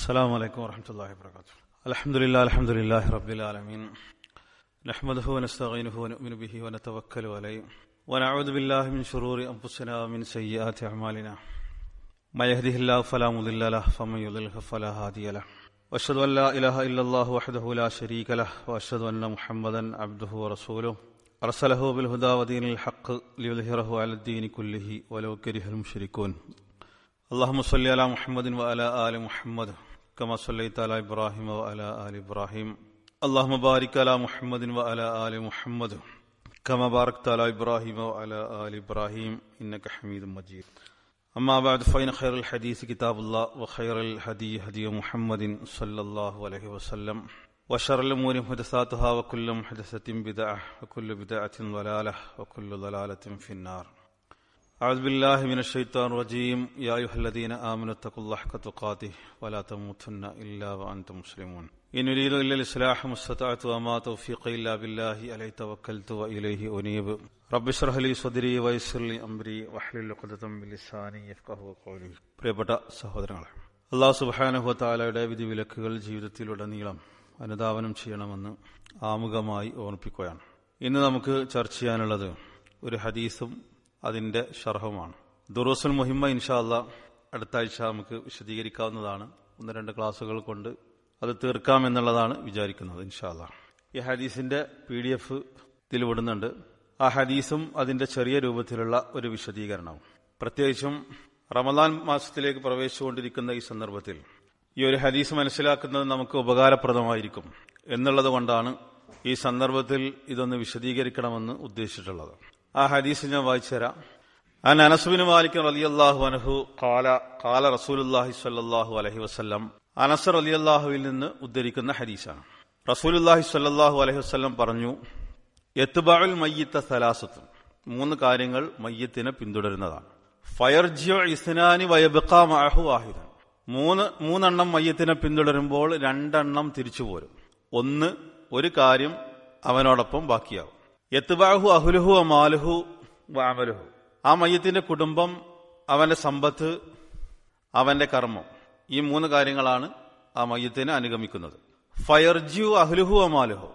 السلام عليكم ورحمة الله وبركاته الحمد لله الحمد لله رب العالمين نحمده ونستعينه ونؤمن به ونتوكل عليه ونعوذ بالله من شرور أنفسنا ومن سيئات أعمالنا ما يهده الله فلا مضل له فمن يضلل فلا هادي له واشهد ان لا اله الا الله وحده لا شريك له واشهد ان محمدا عبده ورسوله ارسله بالهدى ودين الحق ليظهره على الدين كله ولو كره المشركون اللهم صل على محمد وعلى ال محمد كما صليت على ابراهيم وعلى ال ابراهيم اللهم بارك على محمد وعلى ال محمد كما باركت على ابراهيم وعلى ال ابراهيم انك حميد مجيد أما بعد فإن خير الحديث كتاب الله وخير الهدي هدي محمد صلى الله عليه وسلم وشر الأمور محدثاتها وكل محدثة بدعة وكل بدعة ضلالة وكل ضلالة في النار أعوذ بالله من الشيطان الرجيم يا أيها الذين آمنوا اتقوا الله حق تقاته ولا تموتن إلا وأنتم مسلمون إن أريد إلا الإصلاح ما استطعت وما توفيقي إلا بالله عليه توكلت وإليه أنيب رب اشرح لي صدري ويسر لي أمري واحلل عقدة من لساني يفقهوا قولي പ്രിയപ്പെട്ട സഹോദരങ്ങളെ അള്ളാഹു സുബാനുഹു താലയുടെ വിധി വിലക്കുകൾ ജീവിതത്തിലുടനീളം അനുധാവനം ചെയ്യണമെന്ന് ആമുഖമായി ഓർമ്മിപ്പിക്കുകയാണ് ഇന്ന് നമുക്ക് ചർച്ച ചെയ്യാനുള്ളത് ഒരു ഹദീസും അതിന്റെ ഷർഹവുമാണ് ദുറൂസുൽ മുഹിമ്മ ഇൻഷാ അല്ലാ അടുത്ത ആഴ്ച നമുക്ക് വിശദീകരിക്കാവുന്നതാണ് ഒന്ന് രണ്ട് ക്ലാസ്സുകൾ കൊണ്ട് അത് തീർക്കാം എന്നുള്ളതാണ് വിചാരിക്കുന്നത് ഇൻഷാ അല്ലാ ഈ ഹദീസിന്റെ പി ഡി എഫ് ഇതിൽ വിടുന്നുണ്ട് ആ ഹദീസും അതിന്റെ ചെറിയ രൂപത്തിലുള്ള ഒരു വിശദീകരണവും പ്രത്യേകിച്ചും റമദാൻ മാസത്തിലേക്ക് പ്രവേശിച്ചുകൊണ്ടിരിക്കുന്ന ഈ സന്ദർഭത്തിൽ ഈ ഒരു ഹദീസ് മനസ്സിലാക്കുന്നത് നമുക്ക് ഉപകാരപ്രദമായിരിക്കും എന്നുള്ളത് കൊണ്ടാണ് ഈ സന്ദർഭത്തിൽ ഇതൊന്ന് വിശദീകരിക്കണമെന്ന് ഉദ്ദേശിച്ചിട്ടുള്ളത് ആ ഹദീസ് ഞാൻ വായിച്ചുതരാം അൻ അനസുബിന് മാലിക് റലിയല്ലാഹു അനഹു കാല കാല റസൂലുല്ലാഹി സ്വല്ലല്ലാഹു അലഹി വസ്ലം അനസർ അലിയല്ലാഹുവിൽ നിന്ന് ഉദ്ധരിക്കുന്ന ഹദീസാണ് റസൂലുല്ലാഹി സ്വല്ലല്ലാഹു അലഹി വസ്ലം പറഞ്ഞു എത്തുബാൾ മയ്യത്ത സലാസത്തും മൂന്ന് കാര്യങ്ങൾ മയ്യത്തിനെ പിന്തുടരുന്നതാണ് ഫയർജിയോ ഇസ്നാനി വയബിക്കാ മഹു വാഹിദൻ മൂന്ന് മൂന്നെണ്ണം മയ്യത്തിനെ പിന്തുടരുമ്പോൾ രണ്ടെണ്ണം തിരിച്ചു പോരും ഒന്ന് ഒരു കാര്യം അവനോടൊപ്പം ബാക്കിയാവും എത്തുബാഹു അഹുലുഹു മാലുഹു വാമലുഹു ആ മയ്യത്തിന്റെ കുടുംബം അവന്റെ സമ്പത്ത് അവന്റെ കർമ്മം ഈ മൂന്ന് കാര്യങ്ങളാണ് ആ മയ്യത്തിനെ അനുഗമിക്കുന്നത് ഫയർജിയു അഹ്ലുഹു അമാലുഹു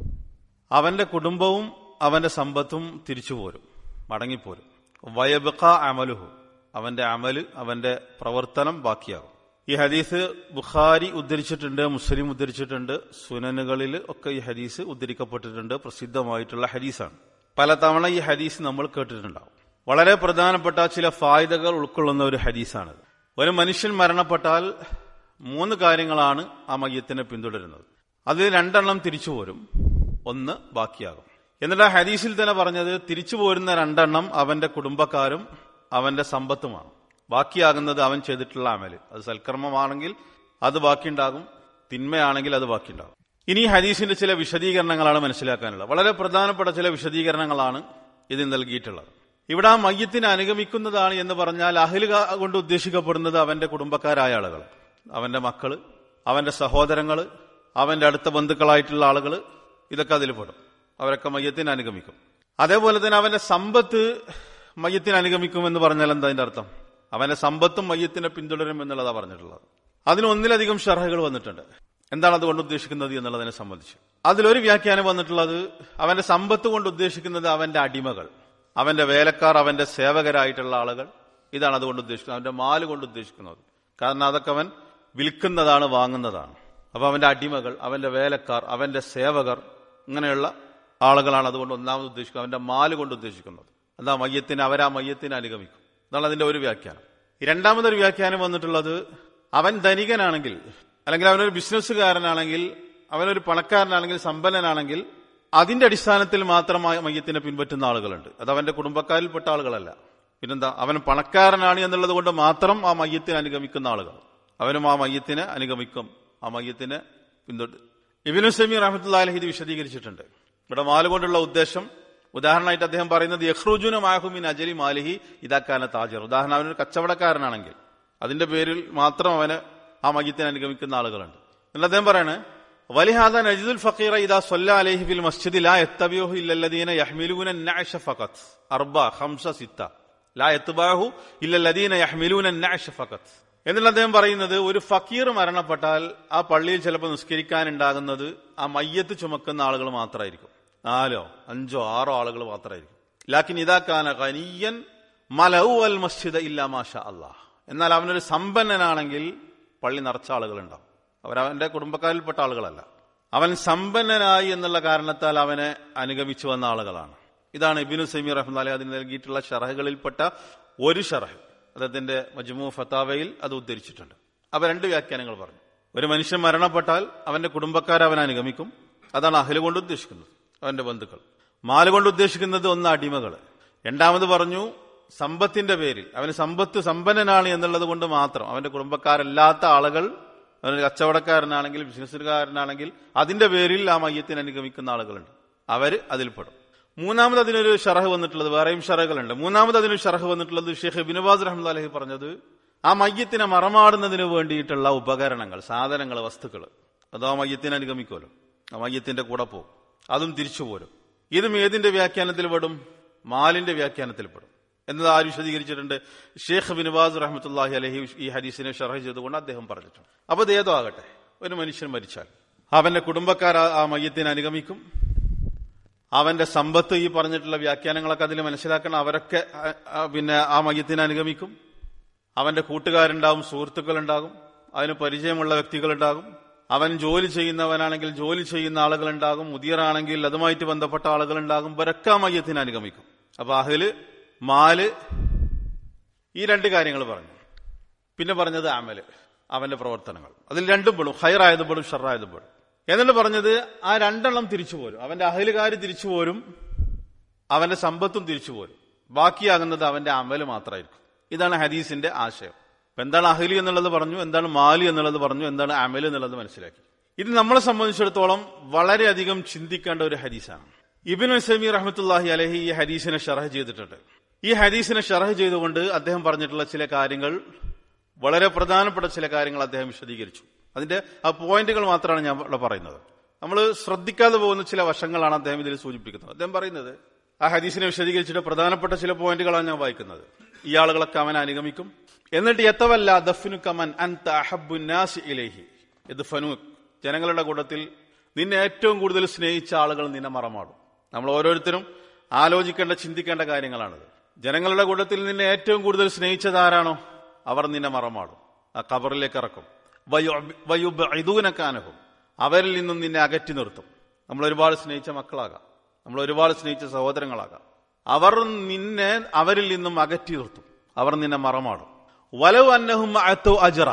അവന്റെ കുടുംബവും അവന്റെ സമ്പത്തും തിരിച്ചു പോരും മടങ്ങിപ്പോരും വയബക്ക അമലുഹു അവന്റെ അമല് അവന്റെ പ്രവർത്തനം ബാക്കിയാകും ഈ ഹദീസ് ബുഖാരി ഉദ്ധരിച്ചിട്ടുണ്ട് മുസ്ലിം ഉദ്ധരിച്ചിട്ടുണ്ട് സുനനുകളിൽ ഒക്കെ ഈ ഹദീസ് ഉദ്ധരിക്കപ്പെട്ടിട്ടുണ്ട് പ്രസിദ്ധമായിട്ടുള്ള ഹദീസാണ് പലതവണ ഈ ഹദീസ് നമ്മൾ കേട്ടിട്ടുണ്ടാവും വളരെ പ്രധാനപ്പെട്ട ചില ഫായ്ദകൾ ഉൾക്കൊള്ളുന്ന ഒരു ഹദീസാണിത് ഒരു മനുഷ്യൻ മരണപ്പെട്ടാൽ മൂന്ന് കാര്യങ്ങളാണ് ആ മയ്യത്തിനെ പിന്തുടരുന്നത് അതിൽ രണ്ടെണ്ണം തിരിച്ചു പോരും ഒന്ന് ബാക്കിയാകും എന്നിട്ട് ആ ഹദീസിൽ തന്നെ പറഞ്ഞത് തിരിച്ചു പോരുന്ന രണ്ടെണ്ണം അവന്റെ കുടുംബക്കാരും അവന്റെ സമ്പത്തുമാണ് ബാക്കിയാകുന്നത് അവൻ ചെയ്തിട്ടുള്ള അമല് അത് സൽക്കർമ്മമാണെങ്കിൽ അത് ബാക്കിയുണ്ടാകും തിന്മയാണെങ്കിൽ അത് ബാക്കിയുണ്ടാകും ഇനി ഹദീസിന്റെ ചില വിശദീകരണങ്ങളാണ് മനസ്സിലാക്കാനുള്ളത് വളരെ പ്രധാനപ്പെട്ട ചില വിശദീകരണങ്ങളാണ് ഇതിൽ നൽകിയിട്ടുള്ളത് ഇവിടെ ആ മയ്യത്തിനെ അനുഗമിക്കുന്നതാണ് എന്ന് പറഞ്ഞാൽ അഹിൽ കൊണ്ട് ഉദ്ദേശിക്കപ്പെടുന്നത് അവന്റെ കുടുംബക്കാരായ ആളുകൾ അവന്റെ മക്കള് അവന്റെ സഹോദരങ്ങള് അവന്റെ അടുത്ത ബന്ധുക്കളായിട്ടുള്ള ആളുകൾ ഇതൊക്കെ അതിൽ പെടും അവരൊക്കെ മയ്യത്തിനെ അനുഗമിക്കും അതേപോലെ തന്നെ അവന്റെ സമ്പത്ത് മയ്യത്തിനെ അനുഗമിക്കും എന്ന് പറഞ്ഞാൽ എന്താ അതിന്റെ അർത്ഥം അവന്റെ സമ്പത്തും മയ്യത്തിനെ പിന്തുടരും എന്നുള്ളതാണ് പറഞ്ഞിട്ടുള്ളത് അതിന് ഒന്നിലധികം ഷർഹകൾ വന്നിട്ടുണ്ട് എന്താണ് അതുകൊണ്ട് ഉദ്ദേശിക്കുന്നത് എന്നുള്ളതിനെ സംബന്ധിച്ച് അതിലൊരു വ്യാഖ്യാനം വന്നിട്ടുള്ളത് അവന്റെ സമ്പത്ത് കൊണ്ട് ഉദ്ദേശിക്കുന്നത് അവന്റെ അടിമകൾ അവന്റെ വേലക്കാർ അവന്റെ സേവകരായിട്ടുള്ള ആളുകൾ ഇതാണ് അതുകൊണ്ട് ഉദ്ദേശിക്കുന്നത് അവന്റെ മാല് കൊണ്ട് ഉദ്ദേശിക്കുന്നത് കാരണം അതൊക്കെ അവൻ വിൽക്കുന്നതാണ് വാങ്ങുന്നതാണ് അപ്പൊ അവന്റെ അടിമകൾ അവന്റെ വേലക്കാർ അവന്റെ സേവകർ ഇങ്ങനെയുള്ള ആളുകളാണ് അതുകൊണ്ട് ഒന്നാമത് ഉദ്ദേശിക്കുന്നത് അവന്റെ മാല് കൊണ്ട് ഉദ്ദേശിക്കുന്നത് എന്താ മയ്യത്തിന് അവരാ മയ്യത്തിനെ അനുഗമിക്കും എന്നാണ് അതിന്റെ ഒരു വ്യാഖ്യാനം രണ്ടാമതൊരു വ്യാഖ്യാനം വന്നിട്ടുള്ളത് അവൻ ധനികനാണെങ്കിൽ അല്ലെങ്കിൽ അവനൊരു ബിസിനസ്സുകാരനാണെങ്കിൽ അവനൊരു പണക്കാരനാണെങ്കിൽ സമ്പന്നനാണെങ്കിൽ അതിന്റെ അടിസ്ഥാനത്തിൽ മാത്രമായി മയ്യത്തിനെ പിൻപറ്റുന്ന ആളുകളുണ്ട് അത് അവന്റെ കുടുംബക്കാരിൽപ്പെട്ട ആളുകളല്ല പിന്നെന്താ അവൻ പണക്കാരനാണ് എന്നുള്ളത് കൊണ്ട് മാത്രം ആ മയ്യത്തിനെ അനുഗമിക്കുന്ന ആളുകൾ അവനും ആ മയ്യത്തിനെ അനുഗമിക്കും ആ മയ്യത്തിനെ പിന്തുടരും ഇബിനു സമീർ റഹമത്തുള്ള ഇത് വിശദീകരിച്ചിട്ടുണ്ട് ഇവിടെ മാല് കൊണ്ടുള്ള ഉദ്ദേശം ഉദാഹരണമായിട്ട് അദ്ദേഹം പറയുന്നത് യഹ്റൂജുന മാഹുമിൻ അജലി മാലിഹി ഇതാക്കാന താജർ ഉദാഹരണം അവനൊരു കച്ചവടക്കാരനാണെങ്കിൽ അതിന്റെ പേരിൽ മാത്രം അവന് ആ മയ്യത്തിനെ അനുഗമിക്കുന്ന ആളുകളുണ്ട് എന്നിട്ട് അദ്ദേഹം പറയണേ വലിഹാദ നജിദുൽ ഫക്കീറ ഇദാ സൊല്ല അലൈഹി ഫിൽ മസ്ജിദ് ലാ എത്തബിയോഹു ഇല്ലല്ലദീന യഹ്മിലൂന നഅശ ഫഖത്ത് അർബ ഖംസ സിത്ത ലാ എത്തുബാഹു ഇല്ലല്ലദീന യഹ്മിലൂന നഅശ ഫഖത്ത് എന്നിട്ട് അദ്ദേഹം പറയുന്നത് ഒരു ഫക്കീർ മരണപ്പെട്ടാൽ ആ പള്ളിയിൽ ചിലപ്പോൾ നിസ്കരിക്കാനുണ്ടാകുന്നത് ആ മയ്യത്ത് ചുമക്കുന്ന ആളുകൾ മാത്രമായിരിക്കും നാലോ അഞ്ചോ ആറോ ആളുകൾ മാത്രമായിരിക്കും ലാക്കിൻ ഇതാക്കാന കനിയൻ മലൗ അൽ മസ്ജിദ് ഇല്ല മാഷ അള്ളാഹ് എന്നാൽ അവനൊരു സമ്പന്നനാണെങ്കിൽ പള്ളി നിറച്ച ആളുകളുണ്ടാവും അവരവന്റെ കുടുംബക്കാരിൽപ്പെട്ട ആളുകളല്ല അവൻ സമ്പന്നനായി എന്നുള്ള കാരണത്താൽ അവനെ അനുഗമിച്ചു വന്ന ആളുകളാണ് ഇതാണ് ഇബിനു സമീർ റഹ്മാലി അതിന് നൽകിയിട്ടുള്ള ഷറഹുകളിൽപ്പെട്ട ഒരു ഷറഹ് അദ്ദേഹത്തിന്റെ മജ്മു ഫത്താവയിൽ അത് ഉദ്ധരിച്ചിട്ടുണ്ട് അവ രണ്ട് വ്യാഖ്യാനങ്ങൾ പറഞ്ഞു ഒരു മനുഷ്യൻ മരണപ്പെട്ടാൽ അവന്റെ കുടുംബക്കാർ അവൻ അനുഗമിക്കും അതാണ് അഹല് കൊണ്ട് ഉദ്ദേശിക്കുന്നത് അവന്റെ ബന്ധുക്കൾ മാല് കൊണ്ട് ഉദ്ദേശിക്കുന്നത് ഒന്ന് അടിമകൾ രണ്ടാമത് പറഞ്ഞു സമ്പത്തിന്റെ പേരിൽ അവന് സമ്പത്ത് സമ്പന്നനാണ് എന്നുള്ളത് കൊണ്ട് മാത്രം അവന്റെ കുടുംബക്കാരല്ലാത്ത ആളുകൾ അവനൊരു കച്ചവടക്കാരനാണെങ്കിൽ ബിസിനസ്സുകാരനാണെങ്കിൽ അതിന്റെ പേരിൽ ആ മയ്യത്തിന് അനുഗമിക്കുന്ന ആളുകളുണ്ട് അവര് അതിൽപ്പെടും മൂന്നാമത് അതിനൊരു ഷറഹ് വന്നിട്ടുള്ളത് വേറെയും ഷറഹുകളുണ്ട് മൂന്നാമത് അതിനൊരു ഷറഹ് വന്നിട്ടുള്ളത് ഷെയ്ഖ് ബിനുബാസ് റഹ്മദ് അലഹി പറഞ്ഞത് ആ മയ്യത്തിനെ മറമാടുന്നതിന് വേണ്ടിയിട്ടുള്ള ഉപകരണങ്ങൾ സാധനങ്ങൾ വസ്തുക്കൾ അത് ആ മയ്യത്തിനെ അനുഗമിക്കുമല്ലോ ആ മയ്യത്തിന്റെ കൂടെ പോകും അതും തിരിച്ചു പോരും ഇതും ഏതിന്റെ വ്യാഖ്യാനത്തിൽ പെടും മാലിന്റെ വ്യാഖ്യാനത്തിൽ പെടും എന്നത് ആര് വിശദീകരിച്ചിട്ടുണ്ട് ഷേഖ് ബിനുബാസ് റഹ്മത്തുല്ലാഹി അലഹി ഈ ഹദീസിനെ ഷർഹ് ചെയ്തുകൊണ്ട് അദ്ദേഹം പറഞ്ഞിട്ടുണ്ട് അപ്പൊ ഇത് ഏതോ ആകട്ടെ ഒരു മനുഷ്യൻ മരിച്ചാൽ അവന്റെ കുടുംബക്കാർ ആ- ആ മയ്യത്തിനെ അനുഗമിക്കും അവന്റെ സമ്പത്ത് ഈ പറഞ്ഞിട്ടുള്ള വ്യാഖ്യാനങ്ങളൊക്കെ അതിൽ മനസ്സിലാക്കണം അവരൊക്കെ ആ, ആ, പിന്നെ ആ മയ്യത്തിനെ അനുഗമിക്കും അവന്റെ കൂട്ടുകാരുണ്ടാവും സുഹൃത്തുക്കളുണ്ടാകും അതിന് പരിചയമുള്ള വ്യക്തികളുണ്ടാകും അവൻ ജോലി ചെയ്യുന്നവനാണെങ്കിൽ ജോലി ചെയ്യുന്ന ആളുകളുണ്ടാകും മുതിയറാണെങ്കിൽ അതുമായിട്ട് ബന്ധപ്പെട്ട ആളുകളുണ്ടാകും ഇവരൊക്കെ ആ മയ്യത്തിനെ അനുഗമിക്കും അപ്പൊ അഹില് മാല് ഈ രണ്ട് കാര്യങ്ങൾ പറഞ്ഞു പിന്നെ പറഞ്ഞത് അമല് അവന്റെ പ്രവർത്തനങ്ങൾ അതിൽ രണ്ടും പെടും ഹൈറായതും പെടും ഷറായതും പെടും എന്നിട്ട് പറഞ്ഞത് ആ രണ്ടെണ്ണം തിരിച്ചു പോരും അവന്റെ അഹലുകാര് തിരിച്ചു പോരും അവന്റെ സമ്പത്തും തിരിച്ചു പോരും ബാക്കിയാകുന്നത് അവന്റെ അമല് മാത്രമായിരിക്കും ഇതാണ് ഹദീസിന്റെ ആശയം അപ്പൊ എന്താണ് അഹലി എന്നുള്ളത് പറഞ്ഞു എന്താണ് മാലി എന്നുള്ളത് പറഞ്ഞു എന്താണ് അമല് എന്നുള്ളത് മനസ്സിലാക്കി ഇത് നമ്മളെ സംബന്ധിച്ചിടത്തോളം വളരെയധികം ചിന്തിക്കേണ്ട ഒരു ഹദീസാണ് ഇബിൻ സമീർ റഹ്മത്തുല്ലാഹി അലഹി ഈ ഹദീസിനെ ഷറഹ് ചെയ്തിട്ടുണ്ട് ഈ ഹദീസിനെ ഷറഹ് ചെയ്തുകൊണ്ട് അദ്ദേഹം പറഞ്ഞിട്ടുള്ള ചില കാര്യങ്ങൾ വളരെ പ്രധാനപ്പെട്ട ചില കാര്യങ്ങൾ അദ്ദേഹം വിശദീകരിച്ചു അതിന്റെ ആ പോയിന്റുകൾ മാത്രമാണ് ഞാൻ ഇവിടെ പറയുന്നത് നമ്മൾ ശ്രദ്ധിക്കാതെ പോകുന്ന ചില വശങ്ങളാണ് അദ്ദേഹം ഇതിൽ സൂചിപ്പിക്കുന്നത് അദ്ദേഹം പറയുന്നത് ആ ഹദീസിനെ വിശദീകരിച്ചിട്ട് പ്രധാനപ്പെട്ട ചില പോയിന്റുകളാണ് ഞാൻ വായിക്കുന്നത് ഈ ആളുകളൊക്കെ അവനെ അനുഗമിക്കും എന്നിട്ട് എത്തവല്ല ദഫിനു കമൻ അൻത അഹബുന്നാസി ഇലേഹി ഇത് ഫനു ജനങ്ങളുടെ കൂട്ടത്തിൽ നിന്നെ ഏറ്റവും കൂടുതൽ സ്നേഹിച്ച ആളുകൾ നിന്നെ മറമാടും നമ്മൾ ഓരോരുത്തരും ആലോചിക്കേണ്ട ചിന്തിക്കേണ്ട കാര്യങ്ങളാണിത് ജനങ്ങളുടെ കൂട്ടത്തിൽ നിന്നെ ഏറ്റവും കൂടുതൽ സ്നേഹിച്ചത് ആരാണോ അവർ നിന്നെ മറമാടും ആ കബറിലേക്ക് ഇറക്കും വയുബിദൂനക്കാനഹും അവരിൽ നിന്നും നിന്നെ അകറ്റി നിർത്തും നമ്മൾ ഒരുപാട് സ്നേഹിച്ച മക്കളാകാം നമ്മൾ ഒരുപാട് സ്നേഹിച്ച സഹോദരങ്ങളാകാം അവർ നിന്നെ അവരിൽ നിന്നും അകറ്റി നിർത്തും അവർ നിന്നെ മറമാടും വലവ് അന്നഹും അത്തോ അജറ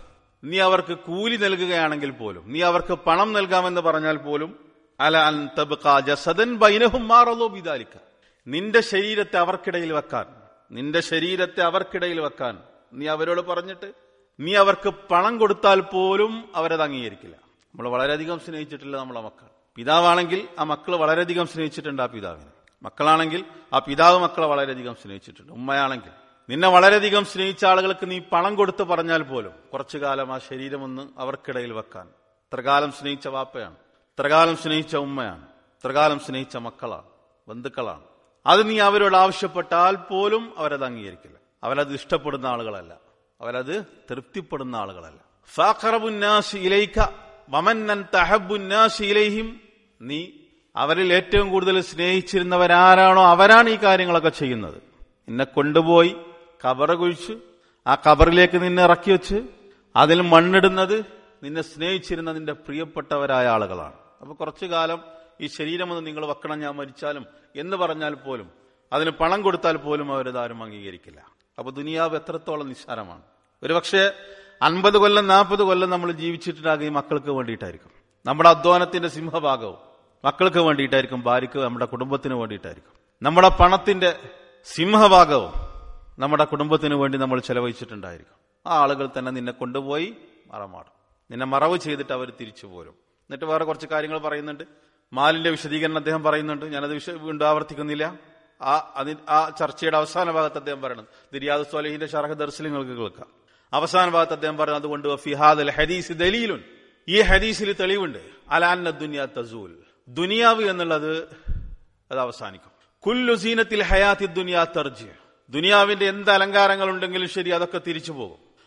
നീ അവർക്ക് കൂലി നൽകുകയാണെങ്കിൽ പോലും നീ അവർക്ക് പണം നൽകാമെന്ന് പറഞ്ഞാൽ പോലും അല അൻ തബ്ഖാ ജസദൻ ബൈനഹും മാറലോ ബിദാലിക്ക നിന്റെ ശരീരത്തെ അവർക്കിടയിൽ വെക്കാൻ നിന്റെ ശരീരത്തെ അവർക്കിടയിൽ വെക്കാൻ നീ അവരോട് പറഞ്ഞിട്ട് നീ അവർക്ക് പണം കൊടുത്താൽ പോലും അവരത് അംഗീകരിക്കില്ല നമ്മൾ വളരെയധികം സ്നേഹിച്ചിട്ടില്ല നമ്മളെ മക്കൾ പിതാവാണെങ്കിൽ ആ മക്കൾ വളരെയധികം സ്നേഹിച്ചിട്ടുണ്ട് ആ പിതാവിനെ മക്കളാണെങ്കിൽ ആ പിതാവ് മക്കളെ വളരെയധികം സ്നേഹിച്ചിട്ടുണ്ട് ഉമ്മയാണെങ്കിൽ നിന്നെ വളരെയധികം സ്നേഹിച്ച ആളുകൾക്ക് നീ പണം കൊടുത്ത് പറഞ്ഞാൽ പോലും കുറച്ചു കാലം ആ ശരീരമൊന്ന് അവർക്കിടയിൽ വെക്കാൻ ഇത്രകാലം സ്നേഹിച്ച വാപ്പയാണ് ഇത്രകാലം സ്നേഹിച്ച ഉമ്മയാണ് ഇത്രകാലം സ്നേഹിച്ച മക്കളാണ് ബന്ധുക്കളാണ് അത് നീ അവരോട് ആവശ്യപ്പെട്ടാൽ പോലും അവരത് അംഗീകരിക്കില്ല അവരത് ഇഷ്ടപ്പെടുന്ന ആളുകളല്ല അവരത് തൃപ്തിപ്പെടുന്ന ആളുകളല്ല ഫാഖറബുന്നാസി ഇലൈക വമന്നൻ തഹബുന്നാസി ഇലൈഹിം നീ അവരിൽ ഏറ്റവും കൂടുതൽ സ്നേഹിച്ചിരുന്നവരാരാണോ അവരാണ് ഈ കാര്യങ്ങളൊക്കെ ചെയ്യുന്നത് നിന്നെ കൊണ്ടുപോയി കബറ കുഴിച്ച് ആ കബറിലേക്ക് നിന്നെ ഇറക്കി വെച്ച് അതിൽ മണ്ണിടുന്നത് നിന്നെ സ്നേഹിച്ചിരുന്ന നിന്റെ പ്രിയപ്പെട്ടവരായ ആളുകളാണ് അപ്പൊ കുറച്ചു കാലം ഈ ശരീരമൊന്ന് നിങ്ങൾ വെക്കണം ഞാൻ മരിച്ചാലും എന്ന് പറഞ്ഞാൽ പോലും അതിന് പണം കൊടുത്താൽ പോലും അവരതാരും അംഗീകരിക്കില്ല അപ്പൊ ദുനിയാവ് എത്രത്തോളം നിസ്സാരമാണ് ഒരുപക്ഷെ അൻപത് കൊല്ലം നാൽപ്പത് കൊല്ലം നമ്മൾ ജീവിച്ചിട്ടുണ്ടാകും ഈ മക്കൾക്ക് വേണ്ടിയിട്ടായിരിക്കും നമ്മുടെ അധ്വാനത്തിന്റെ സിംഹഭാഗവും മക്കൾക്ക് വേണ്ടിയിട്ടായിരിക്കും ഭാര്യയ്ക്ക് നമ്മുടെ കുടുംബത്തിന് വേണ്ടിയിട്ടായിരിക്കും നമ്മുടെ പണത്തിന്റെ സിംഹഭാഗവും നമ്മുടെ കുടുംബത്തിന് വേണ്ടി നമ്മൾ ചെലവഴിച്ചിട്ടുണ്ടായിരിക്കും ആ ആളുകൾ തന്നെ നിന്നെ കൊണ്ടുപോയി മറമാടും നിന്നെ മറവ് ചെയ്തിട്ട് അവർ തിരിച്ചു പോരും എന്നിട്ട് വേറെ കുറച്ച് കാര്യങ്ങൾ പറയുന്നുണ്ട് മാലിന്റെ വിശദീകരണം അദ്ദേഹം പറയുന്നുണ്ട് ഞാനത് വിശ വീണ്ടും ആവർത്തിക്കുന്നില്ല ആ അതി ആ ചർച്ചയുടെ അവസാന ഭാഗത്ത് അദ്ദേഹം പറയണം ദിരിയാദ് സ്വാലിഹിന്റെ ഷറഹ് ദർസിൽ നിങ്ങൾക്ക് കേൾക്കാം അവസാന ഭാഗത്ത് അദ്ദേഹം പറയുന്നത് അതുകൊണ്ട് ഫിഹാദ് ഹദീസ് ദലീലുൻ ഈ ഹദീസിൽ തെളിവുണ്ട് അലാന്ന ദുനിയ തസൂൽ ദുനിയാവ് എന്നുള്ളത് അത് അവസാനിക്കും കുല്ലു സീനത്തിൽ ഹയാത്തി ദുനിയാ തർജ് ദുനിയാവിന്റെ എന്ത് അലങ്കാരങ്ങൾ ഉണ്ടെങ്കിലും ശരി അതൊക്കെ തിരിച്ചു പോകും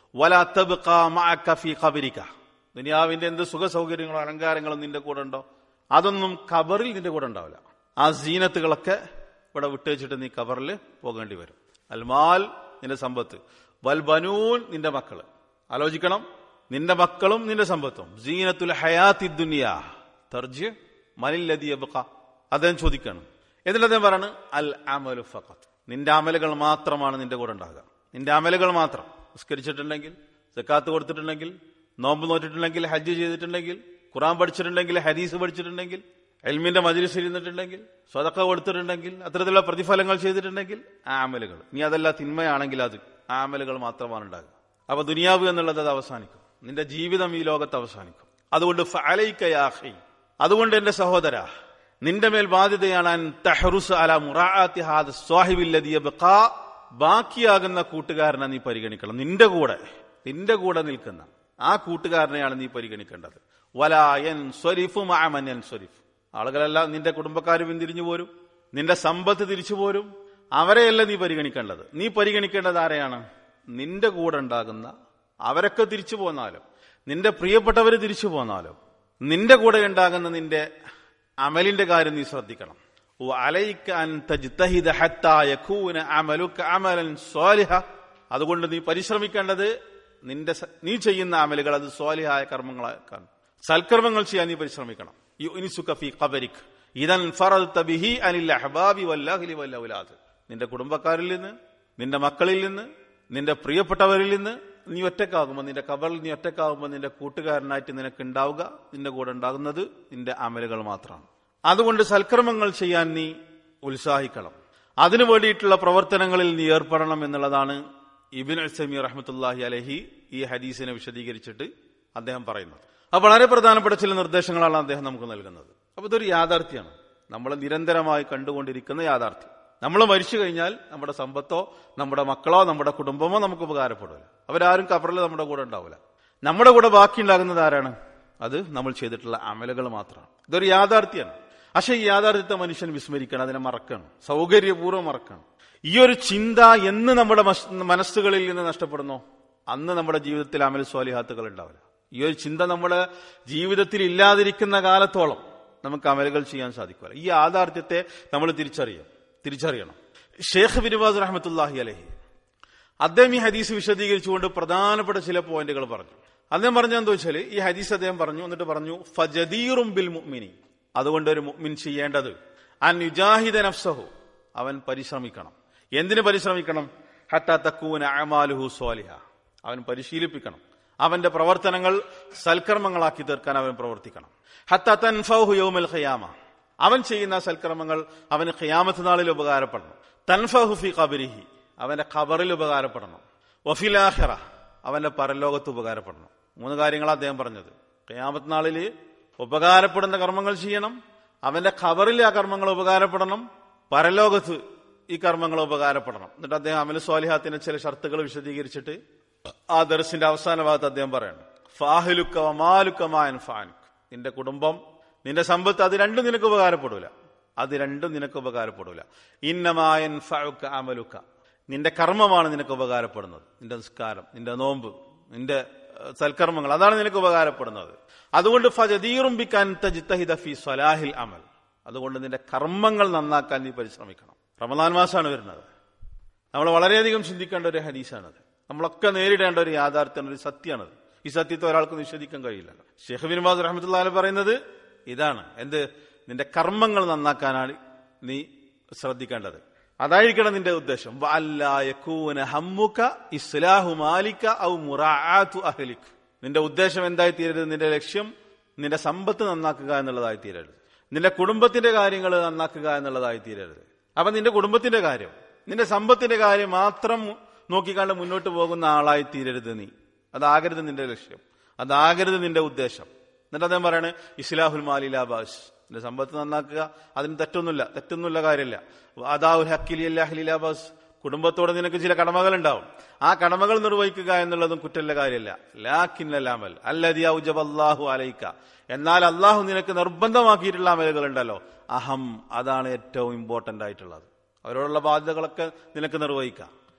വല തബ്ഖ മഅക ഫീ ഖബരിക ദുനിയാവിന്റെ എന്ത് സുഖ സൗകര്യങ്ങളോ അലങ്കാരങ്ങളോ നിന്റെ കൂടെ ഉണ്ടോ അതൊന്നും ഖബറിൽ നിന്റെ കൂടെ ഉണ്ടാവില്ല ആ സീനത്തുകളൊക്കെ ഇവിടെ വിട്ടുവെച്ചിട്ട് നീ ഖബറിൽ പോകേണ്ടി വരും അൽമാൽ നിന്റെ സമ്പത്ത് വൽ ബനൂൻ നിന്റെ മക്കള് ആലോചിക്കണം നിന്റെ മക്കളും നിന്റെ സമ്പത്തും സീനത്തുൽ ഹയാത്തി ദുനിയ തർജ് മനില്ലതി അബ്ഖ അദ്ദേഹം ചോദിക്കണം എന്നിട്ട് അദ്ദേഹം പറയാണ് അൽ അമലു ഫഖത്ത് നിന്റെ അമലുകൾ മാത്രമാണ് നിന്റെ കൂടെ ഉണ്ടാകുക നിന്റെ അമലുകൾ മാത്രം നിസ്കരിച്ചിട്ടുണ്ടെങ്കിൽ സക്കാത്ത് കൊടുത്തിട്ടുണ്ടെങ്കിൽ നോമ്പ് നോറ്റിട്ടുണ്ടെങ്കിൽ ഹജ്ജ് ചെയ്തിട്ടുണ്ടെങ്കിൽ ഖുറാൻ പഠിച്ചിട്ടുണ്ടെങ്കിൽ ഹദീസ് പഠിച്ചിട്ടുണ്ടെങ്കിൽ എൽമിന്റെ മജിലിസിൽ ഇരുന്നിട്ടുണ്ടെങ്കിൽ സ്വതക്ക കൊടുത്തിട്ടുണ്ടെങ്കിൽ അത്തരത്തിലുള്ള പ്രതിഫലങ്ങൾ ചെയ്തിട്ടുണ്ടെങ്കിൽ ആ അമലുകൾ നീ അതല്ല തിന്മയാണെങ്കിൽ അത് ആ അമലുകൾ മാത്രമാണ് ഉണ്ടാകുക അപ്പൊ ദുനിയാവ് എന്നുള്ളത് അത് അവസാനിക്കും നിന്റെ ജീവിതം ഈ ലോകത്ത് അവസാനിക്കും അതുകൊണ്ട് ഫഅലൈക്കയാഹി അതുകൊണ്ട് എന്റെ സഹോദര നിന്റെ മേൽ ബാധ്യതയാണ് അൻ തഹ്റുസ് അല മുറാഅത്തി ഹാദ സ്വാഹിബില്ലദി യബ്ഖാ ബാക്കിയാകുന്ന കൂട്ടുകാരനെ നീ പരിഗണിക്കണം നിന്റെ കൂടെ നിന്റെ കൂടെ നിൽക്കുന്ന ആ കൂട്ടുകാരനെയാണ് നീ പരിഗണിക്കേണ്ടത് വലായൻ സ്വരിഫു മാമന്യൻ സ്വരിഫ് ആളുകളെല്ലാം നിന്റെ കുടുംബക്കാർ പിന്തിരിഞ്ഞു പോരും നിന്റെ സമ്പത്ത് തിരിച്ചു പോരും അവരെയല്ല നീ പരിഗണിക്കേണ്ടത് നീ പരിഗണിക്കേണ്ടത് ആരെയാണ് നിന്റെ കൂടെ ഉണ്ടാകുന്ന അവരൊക്കെ തിരിച്ചു പോന്നാലും നിന്റെ പ്രിയപ്പെട്ടവർ തിരിച്ചു പോന്നാലും നിന്റെ കൂടെ ഉണ്ടാകുന്ന നിന്റെ അമലിന്റെ കാര്യം നീ ശ്രദ്ധിക്കണം وعليك أن تجتهد حتى يكون عملك عملا صالحا അതുകൊണ്ട് നീ പരിശ്രമിക്കേണ്ടത് നിന്റെ സ- നീ ചെയ്യുന്ന അമലുകൾ അത് സ്വാലിഹായ കർമ്മങ്ങളാക്കാൻ സൽക്കർമ്മങ്ങൾ ചെയ്യാൻ നീ പരിശ്രമിക്കണം യുനിസുക ഫീ ഖബരിക് ഇദൻ ഫറദ്ത ബിഹി അനിൽ അഹ്ബാബി വല്ലഹ്ലി വല്ലൗലാദ് നിന്റെ കുടുംബക്കാരിൽ നിന്ന് നിന്റെ മക്കളിൽ നിന്ന് നിന്റെ പ്രിയപ്പെട്ടവരിൽ നിന്ന് നീ ഒറ്റക്കാകുമ്പോൾ നിന്റെ കബറിൽ നീ ഒറ്റക്കാകുമ്പോൾ നിന്റെ കൂട്ടുകാരനായിട്ട് നിനക്ക് ഉണ്ടാവുക നിന്റെ കൂടെ ഉണ്ടാകുന്നത് നിന്റെ അമലുകൾ മാത്രമാണ് അതുകൊണ്ട് സൽക്കർമ്മങ്ങൾ ചെയ്യാൻ നീ ഉത്സാഹിക്കണം അതിനു വേണ്ടിയിട്ടുള്ള പ്രവർത്തനങ്ങളിൽ നീ ഏർപ്പെടണം എന്നുള്ളതാണ് ഇബിൻ അസമി റഹ്മത്തുല്ലാഹി അലഹി ഈ ഹദീസിനെ വിശദീകരിച്ചിട്ട് അദ്ദേഹം പറയുന്നത് അപ്പൊ വളരെ പ്രധാനപ്പെട്ട ചില നിർദ്ദേശങ്ങളാണ് അദ്ദേഹം നമുക്ക് നൽകുന്നത് അപ്പൊ ഇതൊരു യാഥാർത്ഥ്യമാണ് നമ്മൾ നിരന്തരമായി കണ്ടുകൊണ്ടിരിക്കുന്ന യാഥാർത്ഥ്യം നമ്മൾ മരിച്ചു കഴിഞ്ഞാൽ നമ്മുടെ സമ്പത്തോ നമ്മുടെ മക്കളോ നമ്മുടെ കുടുംബമോ നമുക്ക് ഉപകാരപ്പെടില്ല അവരാരും കബറിൽ നമ്മുടെ കൂടെ ഉണ്ടാവില്ല നമ്മുടെ കൂടെ ബാക്കി ഉണ്ടാകുന്നത് ആരാണ് അത് നമ്മൾ ചെയ്തിട്ടുള്ള അമലുകൾ മാത്രമാണ് ഇതൊരു യാഥാർത്ഥ്യമാണ് പക്ഷെ ഈ യാഥാർത്ഥ്യത്തെ മനുഷ്യൻ വിസ്മരിക്കണം അതിനെ മറക്കണം സൗകര്യപൂർവ്വം മറക്കണം ഈ ഒരു ചിന്ത എന്ന് നമ്മുടെ മസ്- മനസ്സുകളിൽ നിന്ന് നഷ്ടപ്പെടുന്നോ അന്ന് നമ്മുടെ ജീവിതത്തിൽ അമൽ സ്വാലിഹാത്തുകൾ ഉണ്ടാവില്ല ഈ ഒരു ചിന്ത നമ്മുടെ ജീവിതത്തിൽ ഇല്ലാതിരിക്കുന്ന കാലത്തോളം നമുക്ക് അമലുകൾ ചെയ്യാൻ സാധിക്കില്ല ഈ യാഥാർത്ഥ്യത്തെ നമ്മൾ തിരിച്ചറിയും തിരിച്ചറിയണം ഷേഖ് ബിനുവാസ് റഹ്മത്തുല്ലാഹി അലഹി അദ്ദേഹം ഈ ഹദീസ് വിശദീകരിച്ചുകൊണ്ട് പ്രധാനപ്പെട്ട ചില പോയിന്റുകൾ പറഞ്ഞു അദ്ദേഹം പറഞ്ഞെന്താ വെച്ചാൽ ഈ ഹദീസ് അദ്ദേഹം പറഞ്ഞു എന്നിട്ട് പറഞ്ഞു ഫജദീറും ബിൽ മുഅ്മിനി അതുകൊണ്ട് ഒരു മുഅ്മിൻ ചെയ്യേണ്ടത് അൻ യുജാഹിദ നഫ്സഹു അവൻ പരിശ്രമിക്കണം എന്തിനു പരിശ്രമിക്കണം ഹത്താ തക്കൂന അമാലുഹു സ്വാലിഹ അവൻ പരിശീലിപ്പിക്കണം അവന്റെ പ്രവർത്തനങ്ങൾ സൽക്കർമ്മങ്ങളാക്കി തീർക്കാൻ അവൻ പ്രവർത്തിക്കണം ഹത്താ തൻഫഹു യൗമൽ ഖിയാമ അവൻ ചെയ്യുന്ന സൽക്കർമ്മങ്ങൾ അവന് ഖിയാമത്ത് നാളിൽ ഉപകാരപ്പെടണം തൻഫഹു ഫി ഖബരിഹി അവന്റെ ഖബറിൽ ഉപകാരപ്പെടണം വഫിലാഹിറ അവന്റെ പരലോകത്ത് ഉപകാരപ്പെടണം മൂന്ന് കാര്യങ്ങളാണ് അദ്ദേഹം പറഞ്ഞത് ഖിയാമത്ത് നാളിൽ ഉപകാരപ്പെടുന്ന കർമ്മങ്ങൾ ചെയ്യണം അവന്റെ ഖബറിൽ ആ കർമ്മങ്ങൾ ഉപകാരപ്പെടണം പരലോകത്ത് ഈ കർമ്മങ്ങൾ ഉപകാരപ്പെടണം എന്നിട്ട് അദ്ദേഹം അമല സ്വാലിഹാത്തിന്റെ ചില ഷർത്തുകൾ വിശദീകരിച്ചിട്ട് ആ ദർസിന്റെ അവസാന ഭാഗത്ത് അദ്ദേഹം പറയണം ഫാഹിലുക്ക വമാലുക്ക മാൻ ഫാനുക്ക് നിന്റെ കുടുംബം നിന്റെ സമ്പത്ത് അത് രണ്ടും നിനക്ക് ഉപകാരപ്പെടൂല അത് രണ്ടും നിനക്ക് ഉപകാരപ്പെടൂല ഇന്നമായൻ ഫഅുക്ക അമലുക്ക നിന്റെ കർമ്മമാണ് നിനക്ക് ഉപകാരപ്പെടുന്നത് നിന്റെ നിസ്കാരം നിന്റെ നോമ്പ് നിന്റെ ഏഹ്, സൽക്കർമ്മങ്ങൾ അതാണ് നിനക്ക് ഉപകാരപ്പെടുന്നത് അതുകൊണ്ട് ഫജദീറും ബിക്കാൻ തജ്തഹിദ ഫി സ്വലാഹിൽ അമൽ അതുകൊണ്ട് നിന്റെ കർമ്മങ്ങൾ നന്നാക്കാൻ നീ പരിശ്രമിക്കണം റമദാൻ മാസമാണ് വരുന്നത് നമ്മൾ വളരെയധികം ചിന്തിക്കേണ്ട ഒരു ഹദീസാണത് നമ്മളൊക്കെ നേരിടേണ്ട ഒരു യാഥാർത്ഥ്യമാണ് ഒരു സത്യമാണത് ഈ സത്യത്തെ ഒരാൾക്ക് നിഷേധിക്കാൻ കഴിയില്ല ഷെയ്ഖ് ബിൻ ബാസ് റഹ്മത്തുള്ളാഹി പറയുന്നത് ഇതാണ് എന്ത് നിന്റെ കർമ്മങ്ങൾ നന്നാക്കാനാണ് നീ ശ്രദ്ധിക്കേണ്ടത് അതായിരിക്കണം നിന്റെ ഉദ്ദേശം വഅല്ലാ യകൂന ഹമ്മുക ഇസ്ലാഹു മാലിക ഔ മുറാഅതു അഹ്ലിക് നിന്റെ ഉദ്ദേശം എന്തായി തീരരുത് നിന്റെ ലക്ഷ്യം നിന്റെ സമ്പത്ത് നന്നാക്കുക എന്നുള്ളതായി തീരരുത് നിന്റെ കുടുംബത്തിന്റെ കാര്യങ്ങൾ നന്നാക്കുക എന്നുള്ളതായി തീരരുത് അപ്പൊ നിന്റെ കുടുംബത്തിന്റെ കാര്യം നിന്റെ സമ്പത്തിന്റെ കാര്യം മാത്രം നോക്കിക്കാണ്ട് മുന്നോട്ട് പോകുന്ന ആളായി തീരരുത് നീ അതാകരുത് നിന്റെ ലക്ഷ്യം അതാകരുത് നിന്റെ ഉദ്ദേശം എന്നിട്ട് അദ്ദേഹം പറയണേ ഇസ്ലാഹുൽ മാലിലാബാസ് നിന്റെ സമ്പത്ത് നന്നാക്കുക അതിന് തെറ്റൊന്നുമില്ല തെറ്റൊന്നുമില്ല കാര്യമില്ല അതാഹുൽ ഹക്കിലി അല്ലാഹ്ലിലാബാസ് കുടുംബത്തോട് നിനക്ക് ചില കടമകൾ ഉണ്ടാവും ആ കടമകൾ നിർവഹിക്കുക എന്നുള്ളതും കുറ്റല്ല കാര്യമില്ല ലാഖിന്നലാമൽ അല്ലതി ഔജബല്ലാഹു അലൈക്ക എന്നാൽ അള്ളാഹു നിനക്ക് നിർബന്ധമാക്കിയിട്ടുള്ള അമലുകൾ ഉണ്ടല്ലോ അഹം അതാണ് ഏറ്റവും ഇമ്പോർട്ടന്റ് ആയിട്ടുള്ളത് അവരോടുള്ള ബാധ്യതകളൊക്കെ നിനക്ക് നിർവഹിക്കാം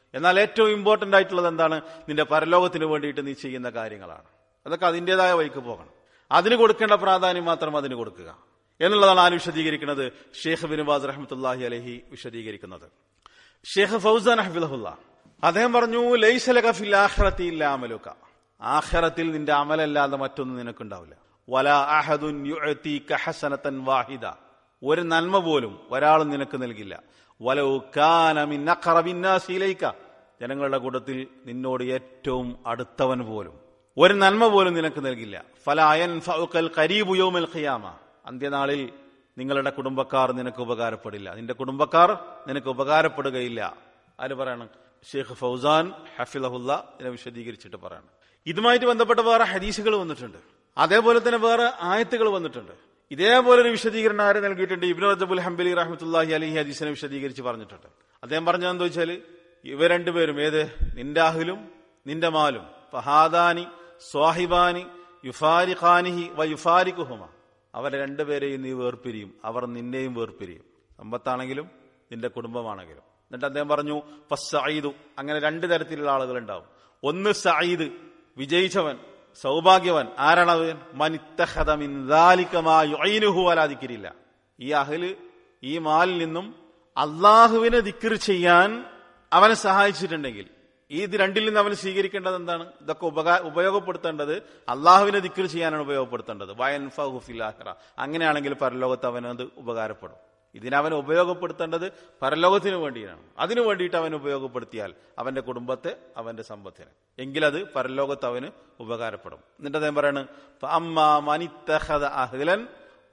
എന്നാൽ ഏറ്റവും ഇമ്പോർട്ടന്റ് ആയിട്ടുള്ളത് എന്താണ് നിന്റെ പരലോകത്തിന് വേണ്ടിയിട്ട് നീ ചെയ്യുന്ന കാര്യങ്ങളാണ് അതൊക്കെ അതിൻ്റെതായ വഴിക്ക് പോകണം അതിന് കൊടുക്കേണ്ട പ്രാധാന്യം മാത്രം അതിന് കൊടുക്കുക എന്നുള്ളതാണ് ആര് വിശദീകരിക്കുന്നത് ഷേഖ് ബിനുബാസ് റഹ്മത്തുല്ലാഹി അലഹി വിശദീകരിക്കുന്നത് ഷേഖ് ഫൗസാൻ ഹഫിദഹുല്ല അദ്ദേഹം പറഞ്ഞു ലൈസലക ഫിൽ ആഖിറത്തി ഇല്ല അമലുക ആഖിറത്തിൽ നിന്റെ അമലല്ലാതെ മറ്റൊന്നും നിനക്കുണ്ടാവില്ല വല അഹദുൻ യുഅതീക ഹസനതൻ വാഹിദ ഒരു നന്മ പോലും ഒരാളും നിനക്ക് നൽകില്ല വലൗ കാന മിൻ അഖറബിൻ നാസി ഇലൈക ജനങ്ങളുടെ കൂട്ടത്തിൽ നിന്നോട് ഏറ്റവും അടുത്തവൻ പോലും ഒരു നന്മ പോലും നിനക്ക് നൽകില്ല ഫലായൻ ഫൗക്കൽ ഖരീബു യൗമൽ ഖിയാമ അന്ത്യനാളിൽ നിങ്ങളുടെ കുടുംബക്കാർ നിനക്ക് ഉപകാരപ്പെടില്ല നിന്റെ കുടുംബക്കാർ നിനക്ക് ഉപകാരപ്പെടുകയില്ല ആര് പറയണം ഷെയ്ഖ് ഫൗസാൻ ഹഫിലഹുല്ല ഇതിനെ വിശദീകരിച്ചിട്ട് പറയണം ഇതുമായിട്ട് ബന്ധപ്പെട്ട വേറെ ഹദീസുകൾ വന്നിട്ടുണ്ട് അതേപോലെ തന്നെ വേറെ ആയത്തുകൾ വന്നിട്ടുണ്ട് ഇതേപോലെ ഒരു വിശദീകരണം ആര് നൽകിയിട്ടുണ്ട് ഇബ്നു റജബുൽ ഹംബലി റഹ്മത്തുല്ലാഹി അലഹി ഹദീസിനെ വിശദീകരിച്ച് പറഞ്ഞിട്ടുണ്ട് അദ്ദേഹം പറഞ്ഞതെന്താ വെച്ചാൽ ഇവ രണ്ടുപേരും ഏത് നിന്റെ അഹിലും നിന്റെ മാലും ഫഹാദാനി സ്വാഹിബാനി യുഫാരിഖാനിഹി വ യുഫാരിഖുഹുമ അവരെ രണ്ടുപേരെയും നീ വേർപിരിയും അവർ നിന്നെയും വേർപിരിയും സമ്പത്താണെങ്കിലും നിന്റെ കുടുംബമാണെങ്കിലും എന്നിട്ട് അദ്ദേഹം പറഞ്ഞു ഫസ്സഈദു അങ്ങനെ രണ്ട് തരത്തിലുള്ള ആളുകൾ ഉണ്ടാവും ഒന്ന് സഈദ് വിജയിച്ചവൻ സൗഭാഗ്യവൻ ആരാണവൻ മനിത്തഹദ മിൻ ദാലിക മാ യുഈനുഹു വലാ ദിക്രില്ല ഈ അഹ്ല് ഈ മാലിൽ നിന്നും അള്ളാഹുവിനെ ദിക്ർ ചെയ്യാൻ അവനെ സഹായിച്ചിട്ടുണ്ടെങ്കിൽ ഈ ഇത് രണ്ടിൽ നിന്ന് അവന് സ്വീകരിക്കേണ്ടത് എന്താണ് ഇതൊക്കെ ഉപകാ ഉപയോഗപ്പെടുത്തേണ്ടത് അള്ളാഹുവിനെ ദിക്ർ ചെയ്യാനാണ് ഉപയോഗപ്പെടുത്തേണ്ടത് വയൻ ഫിലാഹ്റ അങ്ങനെയാണെങ്കിൽ പരലോകത്ത് അവനത് ഉപകാരപ്പെടും ഇതിനവൻ ഉപയോഗപ്പെടുത്തേണ്ടത് പരലോകത്തിന് വേണ്ടിയാണ് അതിനു വേണ്ടിയിട്ട് അവൻ ഉപയോഗപ്പെടുത്തിയാൽ അവന്റെ കുടുംബത്തെ അവന്റെ സമ്പത്തിനെ എങ്കിലത് പരലോകത്ത് അവന് ഉപകാരപ്പെടും എന്നിട്ട് അദ്ദേഹം പറയാണ് "ഫഅമ്മാ മനിത്തഖദ അഹ്ലൻ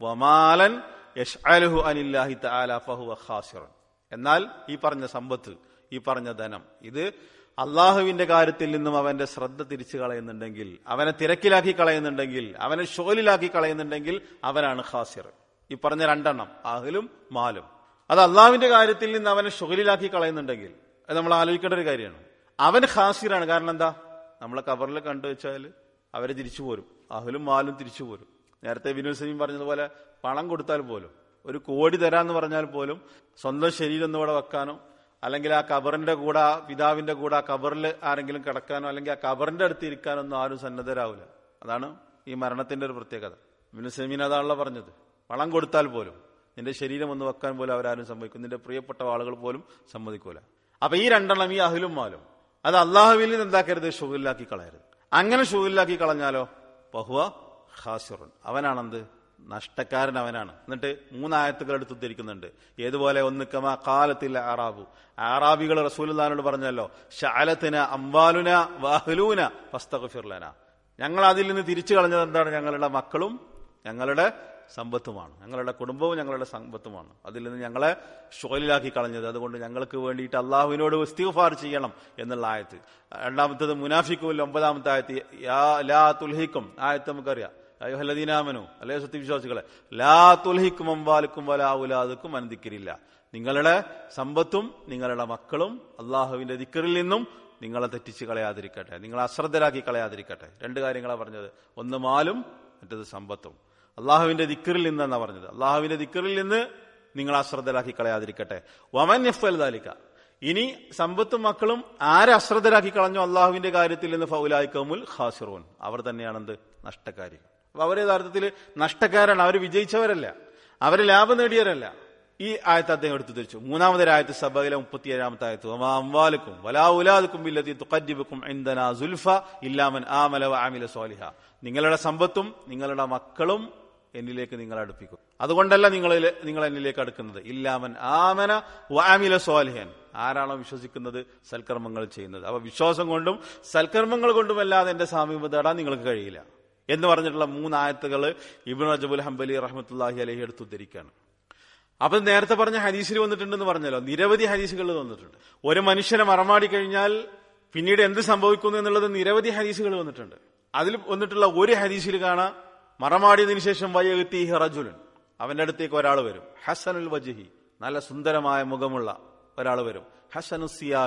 വമാലൻ യശ്അലുഹു അനില്ലാഹി തആല ഫഹുവ ഖാസിറൻ എന്നാൽ ഈ പറഞ്ഞ സമ്പത്ത് ഈ പറഞ്ഞ ധനം ഇത് അള്ളാഹുവിന്റെ കാര്യത്തിൽ നിന്നും അവന്റെ ശ്രദ്ധ തിരിച്ചു കളയുന്നുണ്ടെങ്കിൽ അവനെ തിരക്കിലാക്കി കളയുന്നുണ്ടെങ്കിൽ അവനെ ഷോലിലാക്കി കളയുന്നുണ്ടെങ്കിൽ അവനാണ് ഖാസിർ ഈ പറഞ്ഞ രണ്ടെണ്ണം അഹലും മാലും അത് അള്ളാഹുവിന്റെ കാര്യത്തിൽ നിന്ന് അവനെ ഷുഗലിലാക്കി കളയുന്നുണ്ടെങ്കിൽ അത് നമ്മൾ ആലോചിക്കേണ്ട ഒരു കാര്യമാണ് അവൻ ഖാസിറാണ് കാരണം എന്താ നമ്മളെ കവറിൽ കണ്ടു വെച്ചാൽ അവരെ തിരിച്ചു പോരും അഹലും മാലും തിരിച്ചു പോരും നേരത്തെ വിനോദ് സമീം പറഞ്ഞതുപോലെ പണം കൊടുത്താൽ പോലും ഒരു കോടി തരാന്ന് പറഞ്ഞാൽ പോലും സ്വന്തം ശരീരം ഒന്നും ഇവിടെ വെക്കാനോ അല്ലെങ്കിൽ ആ കബറിന്റെ കൂടെ ആ പിതാവിന്റെ കൂടെ ആ കബറിൽ ആരെങ്കിലും കിടക്കാനോ അല്ലെങ്കിൽ ആ കബറിന്റെ അടുത്ത് ഇരിക്കാനോ ഒന്നും ആരും സന്നദ്ധരാവില്ല അതാണ് ഈ മരണത്തിന്റെ ഒരു പ്രത്യേകത വിനു സെമീൻ അതാണല്ലോ പറഞ്ഞത് പണം കൊടുത്താൽ പോലും നിന്റെ ശരീരം ഒന്ന് വെക്കാൻ പോലും അവരാരും സമ്മതിക്കും നിന്റെ പ്രിയപ്പെട്ട ആളുകൾ പോലും സമ്മതിക്കൂല അപ്പൊ ഈ രണ്ടെണ്ണം ഈ അഹിലും മാലും അത് അള്ളാഹുവിൽ നിന്ന് എന്താക്കരുത് ഷുഗിലാക്കി കളയരുത് അങ്ങനെ ഷുഗിലാക്കി കളഞ്ഞാലോ ബഹുവ ഖാസിറുൻ അവനാണെന്ത് നഷ്ടക്കാരൻ അവനാണ് എന്നിട്ട് മൂന്നായത്തുകൾ എടുത്ത് ഉദ്ധരിക്കുന്നുണ്ട് ഏതുപോലെ ഒന്ന് കമാ കാലത്തിൽ ആറാബു ആറാബികൾ റസൂലുല്ലാനോട് പറഞ്ഞല്ലോ ഷാലത്തിന അംബാലുന വാഹലൂന ഫസ്തഫിർലന ഞങ്ങൾ അതിൽ നിന്ന് തിരിച്ചു കളഞ്ഞത് എന്താണ് ഞങ്ങളുടെ മക്കളും ഞങ്ങളുടെ സമ്പത്തുമാണ് ഞങ്ങളുടെ കുടുംബവും ഞങ്ങളുടെ സമ്പത്തുമാണ് അതിൽ നിന്ന് ഞങ്ങളെ ഷോലിലാക്കി കളഞ്ഞത് അതുകൊണ്ട് ഞങ്ങൾക്ക് വേണ്ടിയിട്ട് അള്ളാഹുവിനോട് ഇസ്തിഗ്ഫാർ ചെയ്യണം എന്നുള്ള ആയത്ത് രണ്ടാമത്തത് മുനാഫിക്കൂൽ ഒമ്പതാമത്തെ ആയത്ത് യാ ലാ തുൽഹിക്കും ആയത്ത് നമുക്കറിയാം അയ്യോഹലദീനാമനു അല്ലേ സത്യവിശ്വാസികളെ ലാ തുൽഹിക്കും അമ്പാലിക്കും വലാ ഉലാദുക്കും അനുദിക്കരില്ല നിങ്ങളുടെ സമ്പത്തും നിങ്ങളുടെ മക്കളും അള്ളാഹുവിന്റെ ദിക്കറിൽ നിന്നും നിങ്ങളെ തെറ്റിച്ച് കളയാതിരിക്കട്ടെ നിങ്ങളെ അശ്രദ്ധരാക്കി കളയാതിരിക്കട്ടെ രണ്ട് കാര്യങ്ങളാണ് പറഞ്ഞത് ഒന്ന് മാലും മറ്റത് സമ്പത്തും അള്ളാഹുവിന്റെ ദിക്കറിൽ നിന്നാണ് പറഞ്ഞത് അള്ളാഹുവിന്റെ ദിക്കറിൽ നിന്ന് നിങ്ങൾ അശ്രദ്ധരാക്കി കളയാതിരിക്കട്ടെ വമൻ എഫ് ദാലിക്ക ഇനി സമ്പത്തും മക്കളും ആരെ അശ്രദ്ധരാക്കി കളഞ്ഞു അള്ളാഹുവിന്റെ കാര്യത്തിൽ നിന്ന് ഫൗലായിക്കമുൽ ഖാസിറൂൻ അവർ തന്നെയാണെന്ത് നഷ്ടക്കാരി അപ്പൊ അവർ യഥാർത്ഥത്തിൽ നഷ്ടക്കാരാണ് അവർ വിജയിച്ചവരല്ല അവർ ലാഭം നേടിയവരല്ല ഈ ആയത്ത് അദ്ദേഹം എടുത്തു തിരിച്ചു മൂന്നാമത്തെ ആയത്ത് സഭയിലെ മുപ്പത്തിയേഴാമത്തെ ആയത്ത് വമാ അംവാലുക്കും വലാ ഉലാദുക്കും ബില്ലതി തുഖദ്ദിബുക്കും ഇൻദനാ സുൽഫ ഇല്ലാമൻ ആമല വ ആമില സ്വാലിഹ നിങ്ങളുടെ സമ്പത്തും നിങ്ങളുടെ മക്കളും എന്നിലേക്ക് നിങ്ങൾ അടുപ്പിക്കും അതുകൊണ്ടല്ല നിങ്ങൾ നിങ്ങൾ എന്നിലേക്ക് അടുക്കുന്നത് ഇല്ലാമൻ ആമന വാമില സ്വാലിഹൻ ആരാണോ വിശ്വസിക്കുന്നത് സൽക്കർമ്മങ്ങൾ ചെയ്യുന്നത് അപ്പൊ വിശ്വാസം കൊണ്ടും സൽക്കർമ്മങ്ങൾ കൊണ്ടുമല്ലാതെ എന്റെ സാമീപ്യത നേടാൻ നിങ്ങൾക്ക് കഴിയില്ല എന്ന് പറഞ്ഞിട്ടുള്ള മൂന്നായത്തുകൾ ഇബിൻ അജബുൽ ഹംബലി റഹ്മത്തുല്ലാഹി അലഹി എടുത്ത് ഉദ്ധരിക്കുകയാണ് അപ്പൊ നേരത്തെ പറഞ്ഞ ഹദീസിൽ വന്നിട്ടുണ്ടെന്ന് പറഞ്ഞല്ലോ നിരവധി ഹദീസുകൾ വന്നിട്ടുണ്ട് ഒരു മനുഷ്യനെ മറമാടി കഴിഞ്ഞാൽ പിന്നീട് എന്ത് സംഭവിക്കുന്നു എന്നുള്ളത് നിരവധി ഹദീസുകൾ വന്നിട്ടുണ്ട് അതിൽ വന്നിട്ടുള്ള ഒരു ഹദീസിൽ കാണാം മറമാടിയതിനു ശേഷം വയ്യത്തി റജുലൻ അവന്റെ അടുത്തേക്ക് ഒരാൾ വരും ഹസനുൽ വജഹി നല്ല സുന്ദരമായ മുഖമുള്ള ഒരാൾ വരും ഹസനു സിയാവി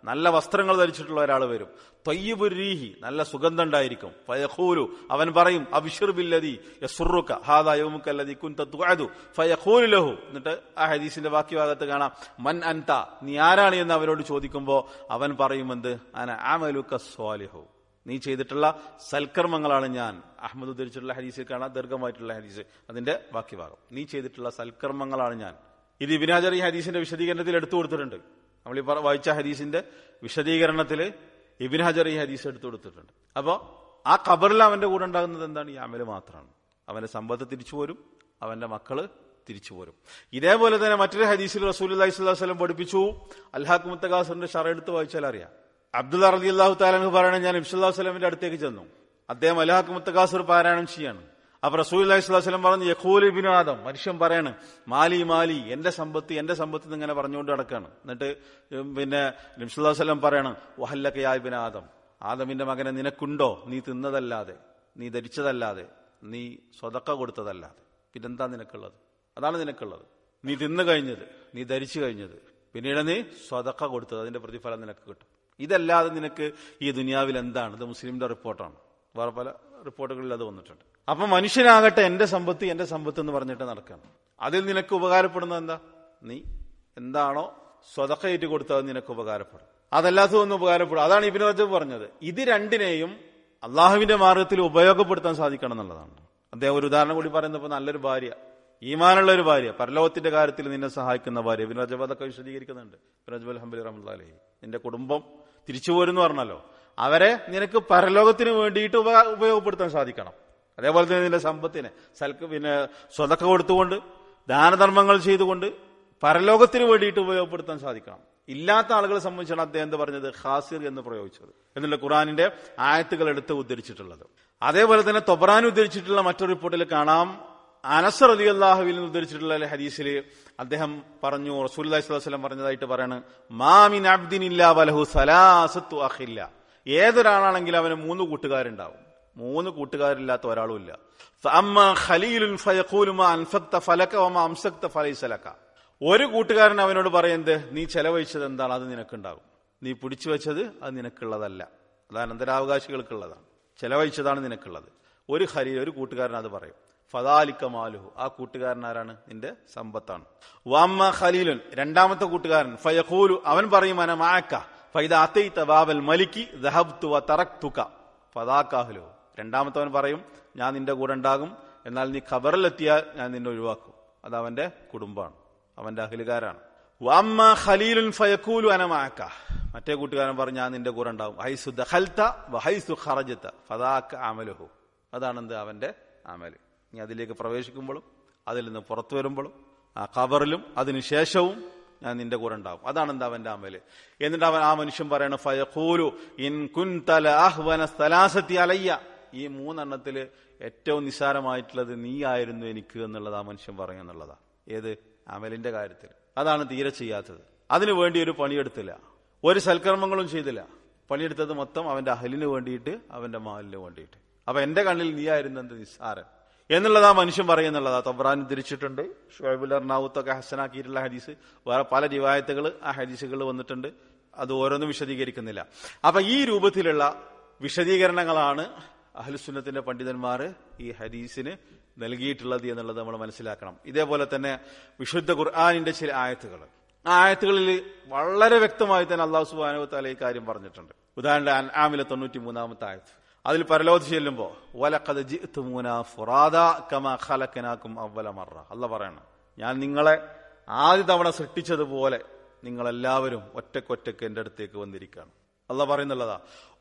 നല്ല വസ്ത്രങ്ങൾ ധരിച്ചിട്ടുള്ള ഒരാൾ വരും തൊയ്യബുരീഹി നല്ല സുഗന്ധം ഉണ്ടായിരിക്കും ഫയഖൂലു അവൻ പറയും അബിഷുർ ബില്ലതി യസുറുക ഹാദാ യൗമുക്കല്ലദി കുൻത തുഅദു ഫയഖൂലു ലഹു എന്നിട്ട് ആ ഹദീസിന്റെ ബാക്കി ഭാഗത്ത് കാണാം മൻ അൻത നീ ആരാണ് എന്ന് അവരോട് ചോദിക്കുമ്പോൾ അവൻ പറയും എന്ത് അന അമലുക സ്വാലിഹു നീ ചെയ്തിട്ടുള്ള സൽക്കർമ്മങ്ങളാണ് ഞാൻ അഹമ്മദ് ഉദ്ധരിച്ചിട്ടുള്ള ഹദീസിൽ കാണാം ദീർഘമായിട്ടുള്ള ഹദീസ് അതിന്റെ ബാക്കി ഭാഗം നീ ചെയ്തിട്ടുള്ള സൽക്കർമ്മങ്ങളാണ് ഞാൻ ഇത് ഇബിനാജർ ഈ ഹദീസിന്റെ വിശദീകരണത്തിൽ എടുത്തു കൊടുത്തിട്ടുണ്ട് നമ്മൾ ഈ പറ- വായിച്ച ഹദീസിന്റെ വിശദീകരണത്തിൽ ഇബിൻ ഹജർ ഈ ഹദീസ് എടുത്തു കൊടുത്തിട്ടുണ്ട് അപ്പോ ആ ഖബറിൽ അവന്റെ കൂടെ ഉണ്ടാകുന്നത് എന്താണ് ഈ അമല് മാത്രമാണ് അവന്റെ സമ്പത്ത് തിരിച്ചു പോരും അവന്റെ മക്കള് തിരിച്ചു പോരും ഇതേപോലെ തന്നെ മറ്റൊരു ഹദീസിൽ റസൂൽ അലൈഹി സ്വലാഹു വസ്ലം പഠിപ്പിച്ചു അൽഹാഖ് മുത്തഖാസറിന്റെ ഷറ എടുത്ത് വായിച്ചാൽ അറിയാം അബ്ദുല്ല റലി അള്ളാഹു താലാനു പറയണ ഞാൻ ഇബ്സുല്ലാ വസ്ലമിന്റെ അടുത്തേക്ക് ചെന്നു അദ്ദേഹം അൽഹാഖ് മുത്തഖാസർ പാരായണം ചെയ്യാണ് അപ്പൊ റസൂൽ അലൈഹി സ്വലാസ്ലം പറഞ്ഞു യഖൂൽ ഇബിനു ആദം മനുഷ്യൻ പറയാണ് മാലി മാലി എന്റെ സമ്പത്ത് എന്റെ സമ്പത്ത് എന്ന് ഇങ്ങനെ പറഞ്ഞുകൊണ്ട് നടക്കാണ് എന്നിട്ട് ഉം, പിന്നെ നബ്സുല്ലാ വസ്ലം പറയാണ് വഹല്ലക യാ ഇബിൻ ആദം ആദമിന്റെ മകനെ നിനക്കുണ്ടോ നീ തിന്നതല്ലാതെ നീ ധരിച്ചതല്ലാതെ നീ സ്വതക്ക കൊടുത്തതല്ലാതെ പിന്നെന്താ നിനക്കുള്ളത് അതാണ് നിനക്കുള്ളത് നീ തിന്നു കഴിഞ്ഞത് നീ ധരിച്ചു കഴിഞ്ഞത് പിന്നീട് നീ സ്വതക്ക കൊടുത്തത് അതിന്റെ പ്രതിഫലം നിനക്ക് കിട്ടും ഇതല്ലാതെ നിനക്ക് ഈ ദുനിയാവിൽ എന്താണ് ഇത് മുസ്ലിമിന്റെ റിപ്പോർട്ടാണ് വേറെ പല റിപ്പോർട്ടുകളിൽ അത് വന്നിട്ടുണ്ട് അപ്പൊ മനുഷ്യനാകട്ടെ എന്റെ സമ്പത്ത് എന്റെ സമ്പത്ത് എന്ന് പറഞ്ഞിട്ട് നടക്കണം അതിൽ നിനക്ക് ഉപകാരപ്പെടുന്നത് എന്താ നീ എന്താണോ സ്വതക്കയേറ്റ് കൊടുത്തത് നിനക്ക് ഉപകാരപ്പെടും അതല്ലാത്തതൊന്നും ഉപകാരപ്പെടും അതാണ് ഇബിന് റജബ് പറഞ്ഞത് ഇത് രണ്ടിനെയും അള്ളാഹുവിന്റെ മാർഗത്തിൽ ഉപയോഗപ്പെടുത്താൻ സാധിക്കണം എന്നുള്ളതാണ് അദ്ദേഹം ഒരു ഉദാഹരണം കൂടി പറയുന്നപ്പോൾ നല്ലൊരു ഭാര്യ ഈമാനുള്ള ഒരു ഭാര്യ പരലോകത്തിന്റെ കാര്യത്തിൽ നിന്നെ സഹായിക്കുന്ന ഭാര്യ ഇബിൻ റജബ് അതൊക്കെ വിശദീകരിക്കുന്നുണ്ട് ഇബിൻ റജബ് അലഹമ്മദ് റഹ്മുല്ലാലി നിന്റെ കുടുംബം തിരിച്ചു പോരെന്ന് പറഞ്ഞല്ലോ അവരെ നിനക്ക് പരലോകത്തിന് വേണ്ടിയിട്ട് ഉപ- ഉപയോഗപ്പെടുത്താൻ സാധിക്കണം അതേപോലെ തന്നെ നിന്റെ സമ്പത്തിനെ സൽക്ക് പിന്നെ സ്വതക്ക കൊടുത്തുകൊണ്ട് ദാനധർമ്മങ്ങൾ ചെയ്തുകൊണ്ട് പരലോകത്തിന് വേണ്ടിയിട്ട് ഉപയോഗപ്പെടുത്താൻ സാധിക്കണം ഇല്ലാത്ത ആളുകളെ സംബന്ധിച്ചാണ് അദ്ദേഹം എന്ത് പറഞ്ഞത് ഖാസിർ എന്ന് പ്രയോഗിച്ചത് എന്നുള്ള ഖുറാനിന്റെ ആയത്തുകൾ എടുത്ത് ഉദ്ധരിച്ചിട്ടുള്ളത് അതേപോലെ തന്നെ തൊബറാൻ ഉദ്ധരിച്ചിട്ടുള്ള മറ്റൊരു റിപ്പോർട്ടിൽ കാണാം അനസർ അലി അള്ളാഹുവിൽ നിന്ന് ഉദ്ധരിച്ചിട്ടുള്ള ഹദീസിൽ അദ്ദേഹം പറഞ്ഞു റസൂൽ വസ്ലം പറഞ്ഞതായിട്ട് പറയാണ് മാമിൻ അബ്ദിനില്ല വലഹു സലാസത്തു അഖില്ല ഏതൊരാളാണെങ്കിലും അവന് മൂന്ന് കൂട്ടുകാരുണ്ടാവും മൂന്ന് കൂട്ടുകാരില്ലാത്ത ഒരാളും ഇല്ല ഫഅമ്മ ഖലീലുൻ ഫയഖൂലു മാ അൻഫക്ത ഫലക വമാ അംസക്ത ഫലൈസ ലക ഒരു കൂട്ടുകാരൻ അവനോട് പറയുന്നത് നീ ചെലവഴിച്ചത് എന്താണ് അത് നിനക്കുണ്ടാകും നീ പിടിച്ചു വെച്ചത് അത് നിനക്കുള്ളതല്ല അത് അനന്തരാവകാശികൾക്കുള്ളതാണ് ചെലവഴിച്ചതാണ് നിനക്കുള്ളത് ഒരു ഖലീൽ ഒരു കൂട്ടുകാരൻ അത് പറയും ഫദാലിക്ക മാലുഹു ആ കൂട്ടുകാരൻ ആരാണ് നിന്റെ സമ്പത്താണ് വാമ്മ ഖലീലുൻ രണ്ടാമത്തെ കൂട്ടുകാരൻ ഫയഖൂലു അവൻ പറയും അന മാക്ക ഫൈദ അത്തൈത ബാബൽ മലിക്കി ദഹബ്തു വ തറക്തുക ഫദാക്കാഹുലു രണ്ടാമത്തവൻ പറയും ഞാൻ നിന്റെ കൂടെ ഉണ്ടാകും എന്നാൽ നീ ഖബറിലെത്തിയാൽ ഞാൻ നിന്നെ ഒഴിവാക്കും അത് അവന്റെ കുടുംബമാണ് അവന്റെ അഖിലുകാരാണ് വമ്മ ഖലീലുൻ ഫയഖൂലു അന മാക്ക മറ്റേ കൂട്ടുകാരൻ പറഞ്ഞു ഞാൻ നിന്റെ കൂടെ ഉണ്ടാകും ഹൈസു ദഖൽത വഹൈസു ഖറജത ഫദാക അമലുഹു അതാണ് എന്ത് അവന്റെ അമല് നീ അതിലേക്ക് പ്രവേശിക്കുമ്പോഴും അതിൽ നിന്ന് പുറത്തു വരുമ്പോഴും ആ ഖബറിലും അതിനുശേഷവും ഞാൻ നിന്റെ കൂടെ ഉണ്ടാവും അതാണ് എന്താ അവന്റെ അമല് എന്നിട്ട് അവൻ ആ മനുഷ്യൻ പറയണ ഫയഖൂലു ഇൻ കുൻതല അഹ്വന സ്ഥലാസത്തി അലയ്യ ഈ മൂന്നെണ്ണത്തില് ഏറ്റവും നിസ്സാരമായിട്ടുള്ളത് നീ ആയിരുന്നു എനിക്ക് എന്നുള്ളത് ആ മനുഷ്യൻ പറയുന്നുള്ളതാ ഏത് അമലിന്റെ കാര്യത്തിൽ അതാണ് തീരെ ചെയ്യാത്തത് അതിനു വേണ്ടി ഒരു പണിയെടുത്തില്ല ഒരു സൽക്കർമ്മങ്ങളും ചെയ്തില്ല പണിയെടുത്തത് മൊത്തം അവന്റെ അഹലിന് വേണ്ടിയിട്ട് അവന്റെ മാലിന് വേണ്ടിയിട്ട് അപ്പൊ എന്റെ കണ്ണിൽ നീ ആയിരുന്നു എന്ത് നിസ്സാരൻ എന്നുള്ളത് ആ മനുഷ്യൻ പറയുന്നുള്ളതാ തബ്രാൻ തിരിച്ചിട്ടുണ്ട് ഷുഹൈബുൽ അർണാവുത്തൊക്കെ ഹസനാക്കിയിട്ടുള്ള ഹദീസ് വേറെ പല റിവായത്തുകൾ ആ ഹദീസുകൾ വന്നിട്ടുണ്ട് അത് ഓരോന്നും വിശദീകരിക്കുന്നില്ല അപ്പൊ ഈ രൂപത്തിലുള്ള വിശദീകരണങ്ങളാണ് അഹ്ലുസുന്നത്തിന്റെ പണ്ഡിതന്മാർ ഈ ഹദീസിന് നൽകിയിട്ടുള്ളത് എന്നുള്ളത് നമ്മൾ മനസ്സിലാക്കണം ഇതേപോലെ തന്നെ വിശുദ്ധ ഖുർആാനിന്റെ ചില ആയത്തുകൾ ആ ആയത്തുകളിൽ വളരെ വ്യക്തമായി തന്നെ അള്ളാഹു സുബാനു താല ഈ കാര്യം പറഞ്ഞിട്ടുണ്ട് ഉദാഹരണം ആമിലെ തൊണ്ണൂറ്റി മൂന്നാമത്തെ ആയത്ത് അതിൽ പരലോകത്ത് ചെല്ലുമ്പോ വലക്കത് ജിത്തുമൂന ഫുറാദ കമ ഖലക്കനാക്കും അവല മറ അല്ല പറയണം ഞാൻ നിങ്ങളെ ആദ്യ തവണ സൃഷ്ടിച്ചതുപോലെ നിങ്ങളെല്ലാവരും ഒറ്റക്കൊറ്റക്ക് എന്റെ അടുത്തേക്ക് വന്നിരിക്കുകയാണ് അല്ല പറയുന്നുള്ളതാ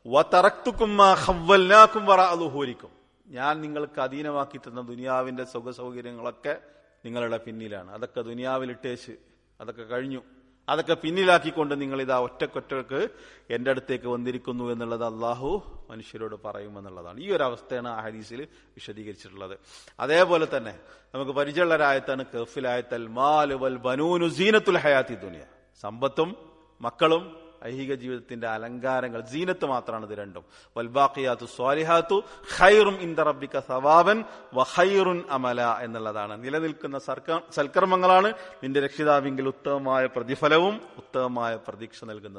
വറക്തുക്കും വറഅലുഹൂരിക്കും ഞാൻ നിങ്ങൾക്ക് അധീനമാക്കി തന്ന ദുനിയാവിന്റെ സുഖ സൗകര്യങ്ങളൊക്കെ നിങ്ങളുടെ പിന്നിലാണ് അതൊക്കെ ദുനിയാവിലിട്ടേച്ച് അതൊക്കെ കഴിഞ്ഞു അതൊക്കെ പിന്നിലാക്കിക്കൊണ്ട് നിങ്ങൾ ഇതാ ഒറ്റക്കൊറ്റക്ക് എന്റെ അടുത്തേക്ക് വന്നിരിക്കുന്നു എന്നുള്ളത് അള്ളാഹു മനുഷ്യരോട് പറയുമെന്നുള്ളതാണ് ഈ ഒരു അവസ്ഥയാണ് ആ ഹദീസിൽ വിശദീകരിച്ചിട്ടുള്ളത് അതേപോലെ തന്നെ നമുക്ക് പരിചയമുള്ള ഒരായത്താണ് കഫിലായത്തൽ മാലു വൽ ബനൂനു സീനത്തുൽ ഹയാത്തി ദുനിയ സമ്പത്തും മക്കളും ഐഹിക ജീവിതത്തിന്റെ അലങ്കാരങ്ങൾ ജീനത്ത് മാത്രമാണ് ഇത് രണ്ടും വൽബാഖിയാത്തു സ്വാലിഹാത്തു ഖൈറും ഇന്ദ റബ്ബിക സവാബൻ വഖൈറുൻ അമല എന്നുള്ളതാണ് നിലനിൽക്കുന്ന സർക്ക സൽക്കർമ്മങ്ങളാണ് നിന്റെ രക്ഷിതാവിങ്കിൽ ഉത്തമമായ പ്രതിഫലവും ഉത്തമമായ പ്രതീക്ഷ നൽകുന്നതും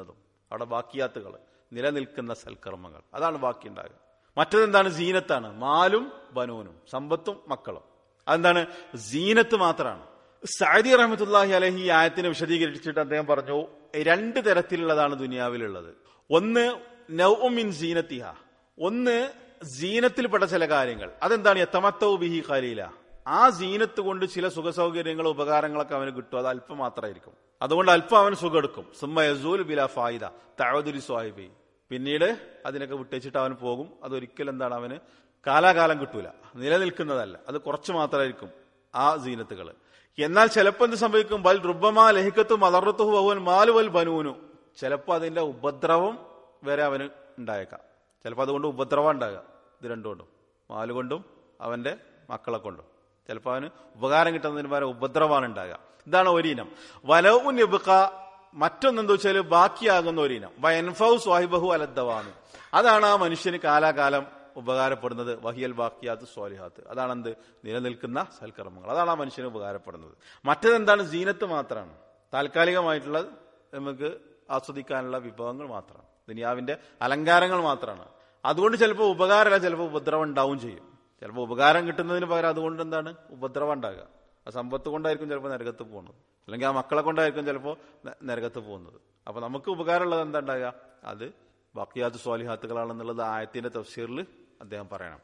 അവിടെ ബാക്കിയാത്തുകൾ നിലനിൽക്കുന്ന സൽക്കർമ്മങ്ങൾ അതാണ് ബാക്കി ഉണ്ടാകുക മറ്റതെന്താണ് സീനത്താണ് മാലും ബനൂനും സമ്പത്തും മക്കളും അതെന്താണ് സീനത്ത് മാത്രമാണ് സഅദി റഹ്മത്തുല്ലാഹി അലഹി ഈ ആയത്തിനെ വിശദീകരിച്ചിട്ട് അദ്ദേഹം പറഞ്ഞു രണ്ട് തരത്തിലുള്ളതാണ് ദുനിയാവിലുള്ളത് ഒന്ന് നൗമിൻ സീനത്തിഹ ഒന്ന് സീനത്തിൽപ്പെട്ട ചില കാര്യങ്ങൾ അതെന്താണ് യത്തമത്തൗ ബിഹി ഖലീല ആ സീനത്ത് കൊണ്ട് ചില സുഖസൗകര്യങ്ങളും ഉപകാരങ്ങളൊക്കെ അവന് കിട്ടും അത് അല്പം മാത്രമായിരിക്കും അതുകൊണ്ട് അല്പം അവന് സുഖം എടുക്കും സുമ്മ യസൂൽ ബില ഫായിദ തഴതുരി സ്വാഹിബി പിന്നീട് അതിനൊക്കെ വിട്ടേച്ചിട്ട് അവൻ പോകും അതൊരിക്കലും എന്താണ് അവന് കാലാകാലം കിട്ടൂല നിലനിൽക്കുന്നതല്ല അത് കുറച്ച് മാത്രമായിരിക്കും ആ സീനത്തുകൾ എന്നാൽ ചിലപ്പോൾ എന്ത് സംഭവിക്കും ബൽ റുബമാ ലഹിക്കത്തു മലർത്തുഹു ബഹുവൻ മാലു വൽ ബനൂനു ചിലപ്പോൾ അതിന്റെ ഉപദ്രവം വരെ അവന് ഉണ്ടായേക്കാം ചിലപ്പോൾ അതുകൊണ്ട് ഉപദ്രവം ഉണ്ടാകുക ഇത് രണ്ടുകൊണ്ടും മാല് കൊണ്ടും അവന്റെ മക്കളെ കൊണ്ടും ചിലപ്പോൾ അവന് ഉപകാരം കിട്ടുന്നതിന് പകരം ഉപദ്രവമാണ് ഉണ്ടാകുക ഇതാണ് ഒരിനം വലവും നിബുക്ക മറ്റൊന്നെന്താ വെച്ചാൽ ബാക്കിയാകുന്ന ഒരിനം വയൻഫൗ സ്വാഹിബഹു അലദ്ദവാമി അതാണ് ആ മനുഷ്യന് കാലാകാലം ഉപകാരപ്പെടുന്നത് വഹിയൽ ബാക്കിയാത്ത് സ്വാലിഹാത്ത് അതാണ് എന്ത് നിലനിൽക്കുന്ന സൽക്കർമ്മങ്ങൾ അതാണ് ആ മനുഷ്യന് ഉപകാരപ്പെടുന്നത് മറ്റതെന്താണ് ജീനത്ത് മാത്രമാണ് താൽക്കാലികമായിട്ടുള്ള നമുക്ക് ആസ്വദിക്കാനുള്ള വിഭവങ്ങൾ മാത്രമാണ് ദുനിയാവിന്റെ അലങ്കാരങ്ങൾ മാത്രമാണ് അതുകൊണ്ട് ചിലപ്പോൾ ഉപകാരമല്ല ചിലപ്പോൾ ഉപദ്രവം ഉണ്ടാവും ചെയ്യും ചിലപ്പോൾ ഉപകാരം കിട്ടുന്നതിന് പകരം അതുകൊണ്ട് എന്താണ് ഉപദ്രവം ഉണ്ടാകുക ആ സമ്പത്ത് കൊണ്ടായിരിക്കും ചിലപ്പോൾ നരകത്ത് പോകുന്നത് അല്ലെങ്കിൽ ആ മക്കളെ കൊണ്ടായിരിക്കും ചിലപ്പോൾ ന- നരകത്ത് പോകുന്നത് അപ്പൊ നമുക്ക് ഉപകാരമുള്ളത് എന്താ ഉണ്ടാകുക അത് ബാക്കിയാത്ത് സ്വാലിഹാത്തുകളാണെന്നുള്ളത് ആയത്തിന്റെ തഫ്സീറിൽ അദ്ദേഹം പറയണം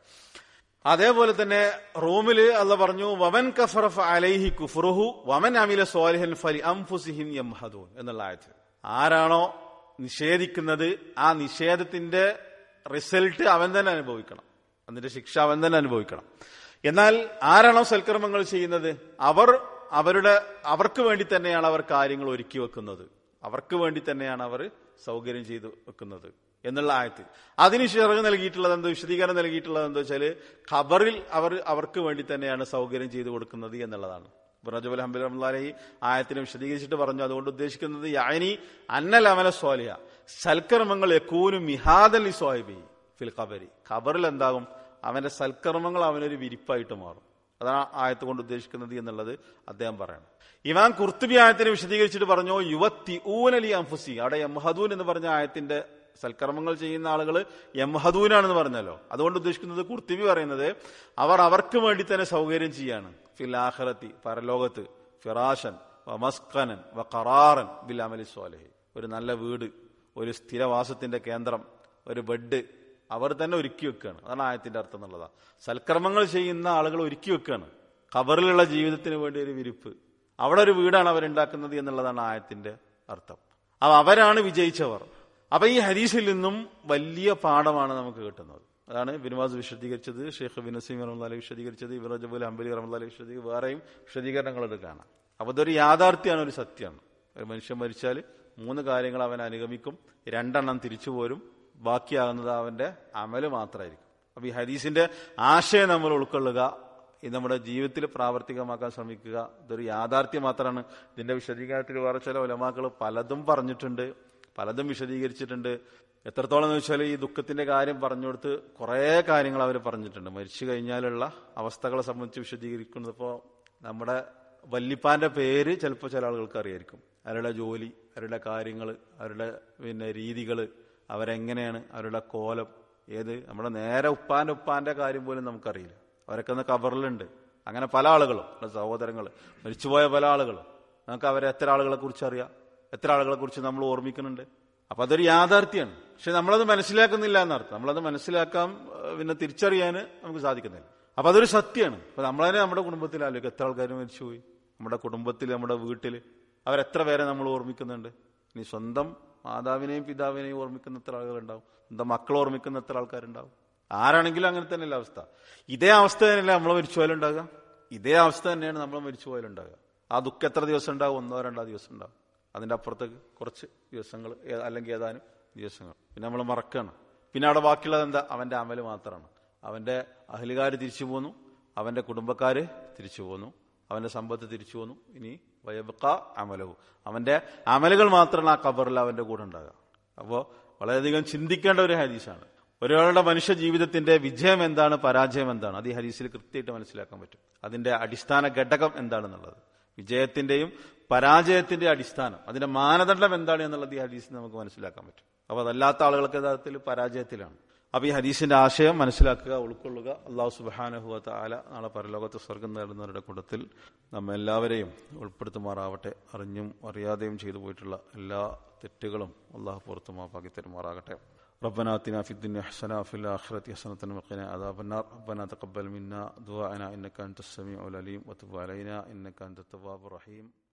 അതേപോലെ തന്നെ റൂമില് അല്ല പറഞ്ഞു വമൻ കഫറഫ് അലൈഹി കുഫറുഹു വമൻ അമില സ്വാലിഹൻ ഫലി അംഫുസിഹിം യംഹദൂൻ എന്നുള്ള ആയത്ത് ആരാണോ നിഷേധിക്കുന്നത് ആ നിഷേധത്തിന്റെ റിസൾട്ട് അവൻ തന്നെ അനുഭവിക്കണം അതിന്റെ ശിക്ഷ അവൻ തന്നെ അനുഭവിക്കണം എന്നാൽ ആരാണോ സൽക്കർമ്മങ്ങൾ ചെയ്യുന്നത് അവർ അവരുടെ അവർക്ക് വേണ്ടി തന്നെയാണ് അവർ കാര്യങ്ങൾ ഒരുക്കി വെക്കുന്നത് അവർക്ക് വേണ്ടി തന്നെയാണ് അവർ സൗകര്യം ചെയ്തു വെക്കുന്നത് എന്നുള്ള ആയത്ത് അതിന് ഷെറവ് നൽകിയിട്ടുള്ളത് എന്തോ വിശദീകരണം നൽകിയിട്ടുള്ളത് എന്താ വെച്ചാല് ഖബറിൽ അവർ അവർക്ക് വേണ്ടി തന്നെയാണ് സൗകര്യം ചെയ്തു കൊടുക്കുന്നത് എന്നുള്ളതാണ് റജബുൽ ഹംബുൽ റഹ്മി ആയത്തിനെ വിശദീകരിച്ചിട്ട് പറഞ്ഞു അതുകൊണ്ട് ഉദ്ദേശിക്കുന്നത് യാനി അന്നൽ അമല സ്വാലിഹ സൽക്കർമ്മങ്ങൾ യക്കൂനും മിഹാദലി സ്വാഹിബി ഫിൽ ഖബരി ഖബറിൽ എന്താകും അവന്റെ സൽക്കർമ്മങ്ങൾ അവനൊരു വിരിപ്പായിട്ട് മാറും അതാണ് ആയത്ത് കൊണ്ട് ഉദ്ദേശിക്കുന്നത് എന്നുള്ളത് അദ്ദേഹം പറയണം ഇമാൻ കുർത്തുബി ആയത്തിനെ വിശദീകരിച്ചിട്ട് പറഞ്ഞു യുവത്തി ഊനലി അംഫുസി അവിടെ യംഹദൂൻ എന്ന് പറഞ്ഞ ആയത്തിന്റെ സൽക്കർമ്മങ്ങൾ ചെയ്യുന്ന ആളുകൾ യംഹദൂനാണെന്ന് പറഞ്ഞല്ലോ അതുകൊണ്ട് ഉദ്ദേശിക്കുന്നത് കുർത്തുബി പറയുന്നത് അവർ അവർക്ക് വേണ്ടി തന്നെ സൗകര്യം ചെയ്യാണ് ഫിൽ ആഖിറത്തി പരലോകത്ത് ഫിറാഷൻ വമസ്കനൻ വ ഖറാറൻ ബിൽ അമലി സ്വാലഹി ഒരു നല്ല വീട് ഒരു സ്ഥിരവാസത്തിന്റെ കേന്ദ്രം ഒരു ബെഡ് അവർ തന്നെ ഒരുക്കി വെക്കുകയാണ് അതാണ് ആയത്തിന്റെ അർത്ഥം എന്നുള്ളതാ സൽക്കർമ്മങ്ങൾ ചെയ്യുന്ന ആളുകൾ ഒരുക്കി വെക്കുകയാണ് ഖബറിലുള്ള ജീവിതത്തിന് വേണ്ടി ഒരു വിരിപ്പ് അവിടെ ഒരു വീടാണ് അവരുണ്ടാക്കുന്നത് എന്നുള്ളതാണ് ആയത്തിന്റെ അർത്ഥം അപ്പൊ അവരാണ് വിജയിച്ചവർ അപ്പൊ ഈ ഹരീസിൽ നിന്നും വലിയ പാഠമാണ് നമുക്ക് കിട്ടുന്നത് അതാണ് ബിനുവാസ് വിശദീകരിച്ചത് ഷെയ്ഖ് ബിനസീം റഹ്മദ് വിശദീകരിച്ചത് ഇബ്രാജബുൽ അംബലി റഹ്മദ് വിശദീ വേറെയും വിശദീകരണങ്ങൾ കാണാം അപ്പൊ ഇതൊരു യാഥാർത്ഥ്യമാണ് ഒരു സത്യമാണ് ഒരു മനുഷ്യൻ മരിച്ചാൽ മൂന്ന് കാര്യങ്ങൾ അവൻ അനുഗമിക്കും രണ്ടെണ്ണം തിരിച്ചു പോരും ബാക്കിയാകുന്നത് അവന്റെ അമല് മാത്രമായിരിക്കും അപ്പൊ ഈ ഹദീസിന്റെ ആശയം നമ്മൾ ഉൾക്കൊള്ളുക ഇത് നമ്മുടെ ജീവിതത്തിൽ പ്രാവർത്തികമാക്കാൻ ശ്രമിക്കുക ഇതൊരു യാഥാർത്ഥ്യം മാത്രമാണ് ഇതിന്റെ വിശദീകരണത്തിൽ വേറെ ചില ഒലമാക്കൾ പലതും പറഞ്ഞിട്ടുണ്ട് പലതും വിശദീകരിച്ചിട്ടുണ്ട് എത്രത്തോളം എന്ന് വെച്ചാൽ ഈ ദുഃഖത്തിന്റെ കാര്യം പറഞ്ഞു കൊടുത്ത് കുറേ കാര്യങ്ങൾ അവർ പറഞ്ഞിട്ടുണ്ട് മരിച്ചു കഴിഞ്ഞാലുള്ള അവസ്ഥകളെ സംബന്ധിച്ച് വിശദീകരിക്കുന്നത് ഇപ്പോൾ നമ്മുടെ വല്ലിപ്പാന്റെ പേര് ചിലപ്പോൾ ചില ആളുകൾക്ക് അറിയായിരിക്കും അവരുടെ ജോലി അവരുടെ കാര്യങ്ങൾ അവരുടെ പിന്നെ രീതികൾ അവരെങ്ങനെയാണ് അവരുടെ കോലം ഏത് നമ്മുടെ നേരെ ഉപ്പാന്റെ ഉപ്പാന്റെ കാര്യം പോലും നമുക്കറിയില്ല അവരൊക്കെ ഒന്ന് കബറിലുണ്ട് അങ്ങനെ പല ആളുകളും നമ്മുടെ സഹോദരങ്ങൾ മരിച്ചുപോയ പല ആളുകളും നമുക്ക് അവരെ എത്ര ആളുകളെ കുറിച്ച് അറിയാം എത്ര ആളുകളെ കുറിച്ച് നമ്മൾ ഓർമ്മിക്കുന്നുണ്ട് അപ്പൊ അതൊരു യാഥാർത്ഥ്യമാണ് പക്ഷെ നമ്മളത് മനസ്സിലാക്കുന്നില്ല എന്നർത്ഥം നമ്മളത് മനസ്സിലാക്കാൻ ഏഹ്, പിന്നെ തിരിച്ചറിയാൻ നമുക്ക് സാധിക്കുന്നില്ല അപ്പൊ അതൊരു സത്യമാണ് അപ്പൊ നമ്മൾ തന്നെ നമ്മുടെ കുടുംബത്തിൽ ആലോചിക്കും എത്ര ആൾക്കാർ മരിച്ചുപോയി നമ്മുടെ കുടുംബത്തിൽ നമ്മുടെ വീട്ടിൽ അവരെത്ര പേരെ നമ്മൾ ഓർമ്മിക്കുന്നുണ്ട് ഇനി സ്വന്തം മാതാവിനെയും പിതാവിനെയും ഓർമ്മിക്കുന്ന എത്ര ആളുകളുണ്ടാവും സ്വന്തം മക്കളെ ഓർമ്മിക്കുന്ന എത്ര ആൾക്കാരുണ്ടാവും ആരാണെങ്കിലും അങ്ങനെ തന്നെയല്ല അവസ്ഥ ഇതേ അവസ്ഥ തന്നെയല്ലേ നമ്മൾ മരിച്ചു പോയാലുണ്ടാകുക ഇതേ അവസ്ഥ തന്നെയാണ് നമ്മൾ മരിച്ചു പോയാലുണ്ടാകുക ആ ദുഃഖം എത്ര ദിവസം ഉണ്ടാവും ഒന്നോ രണ്ടോ ദിവസം ഉണ്ടാവും അതിന്റെ അപ്പുറത്തേക്ക് കുറച്ച് ദിവസങ്ങൾ ഏ- അല്ലെങ്കിൽ ഏതാനും ദിവസങ്ങൾ പിന്നെ നമ്മൾ മറക്കുകയാണ് പിന്നെ അവിടെ ബാക്കിയുള്ളത് എന്താ അവന്റെ അമല് മാത്രമാണ് അവന്റെ അഹലുകാർ തിരിച്ചു പോന്നു അവന്റെ കുടുംബക്കാര് തിരിച്ചു പോന്നു അവന്റെ സമ്പത്ത് തിരിച്ചു പോന്നു ഇനി വയബക്ക അമലവും അവന്റെ അമലുകൾ മാത്രമാണ് ആ കബറിൽ അവന്റെ കൂടെ ഉണ്ടാകുക അപ്പോൾ വളരെയധികം ചിന്തിക്കേണ്ട ഒരു ഹദീസാണ് ഒരാളുടെ മനുഷ്യ ജീവിതത്തിന്റെ വിജയം എന്താണ് പരാജയം എന്താണ് അത് ഈ ഹദീസിൽ കൃത്യമായിട്ട് മനസ്സിലാക്കാൻ പറ്റും അതിന്റെ അടിസ്ഥാന ഘടകം എന്താണെന്നുള്ളത് വിജയത്തിന്റെയും പരാജയത്തിന്റെ അടിസ്ഥാനം അതിന്റെ മാനദണ്ഡം എന്താണ് എന്നുള്ളത് ഈ ഹദീസിൽ നമുക്ക് മനസ്സിലാക്കാൻ പറ്റും അപ്പൊ അതല്ലാത്ത ആളുകൾക്ക് യഥാർത്ഥത്തിൽ പരാജയത്തിലാണ് അപ്പൊ ഈ ഹദീസിന്റെ ആശയം മനസ്സിലാക്കുക ഉൾക്കൊള്ളുക അള്ളാഹു സുബാനഹുവത്ത ആല നാളെ പരലോകത്ത് സ്വർഗം നേടുന്നവരുടെ കൂട്ടത്തിൽ നമ്മ എല്ലാവരെയും ഉൾപ്പെടുത്തുമാറാവട്ടെ അറിഞ്ഞും അറിയാതെയും ചെയ്തു പോയിട്ടുള്ള എല്ലാ തെറ്റുകളും അള്ളാഹു പുറത്തു മാപ്പാക്കി തരുമാറാകട്ടെ ربنا آتنا في الدنيا حسنة وفي الآخرة حسنة وقنا عذاب النار ربنا تقبل منا دعاءنا إنك أنت السميع العليم وتب علينا إنك أنت التواب الرحيم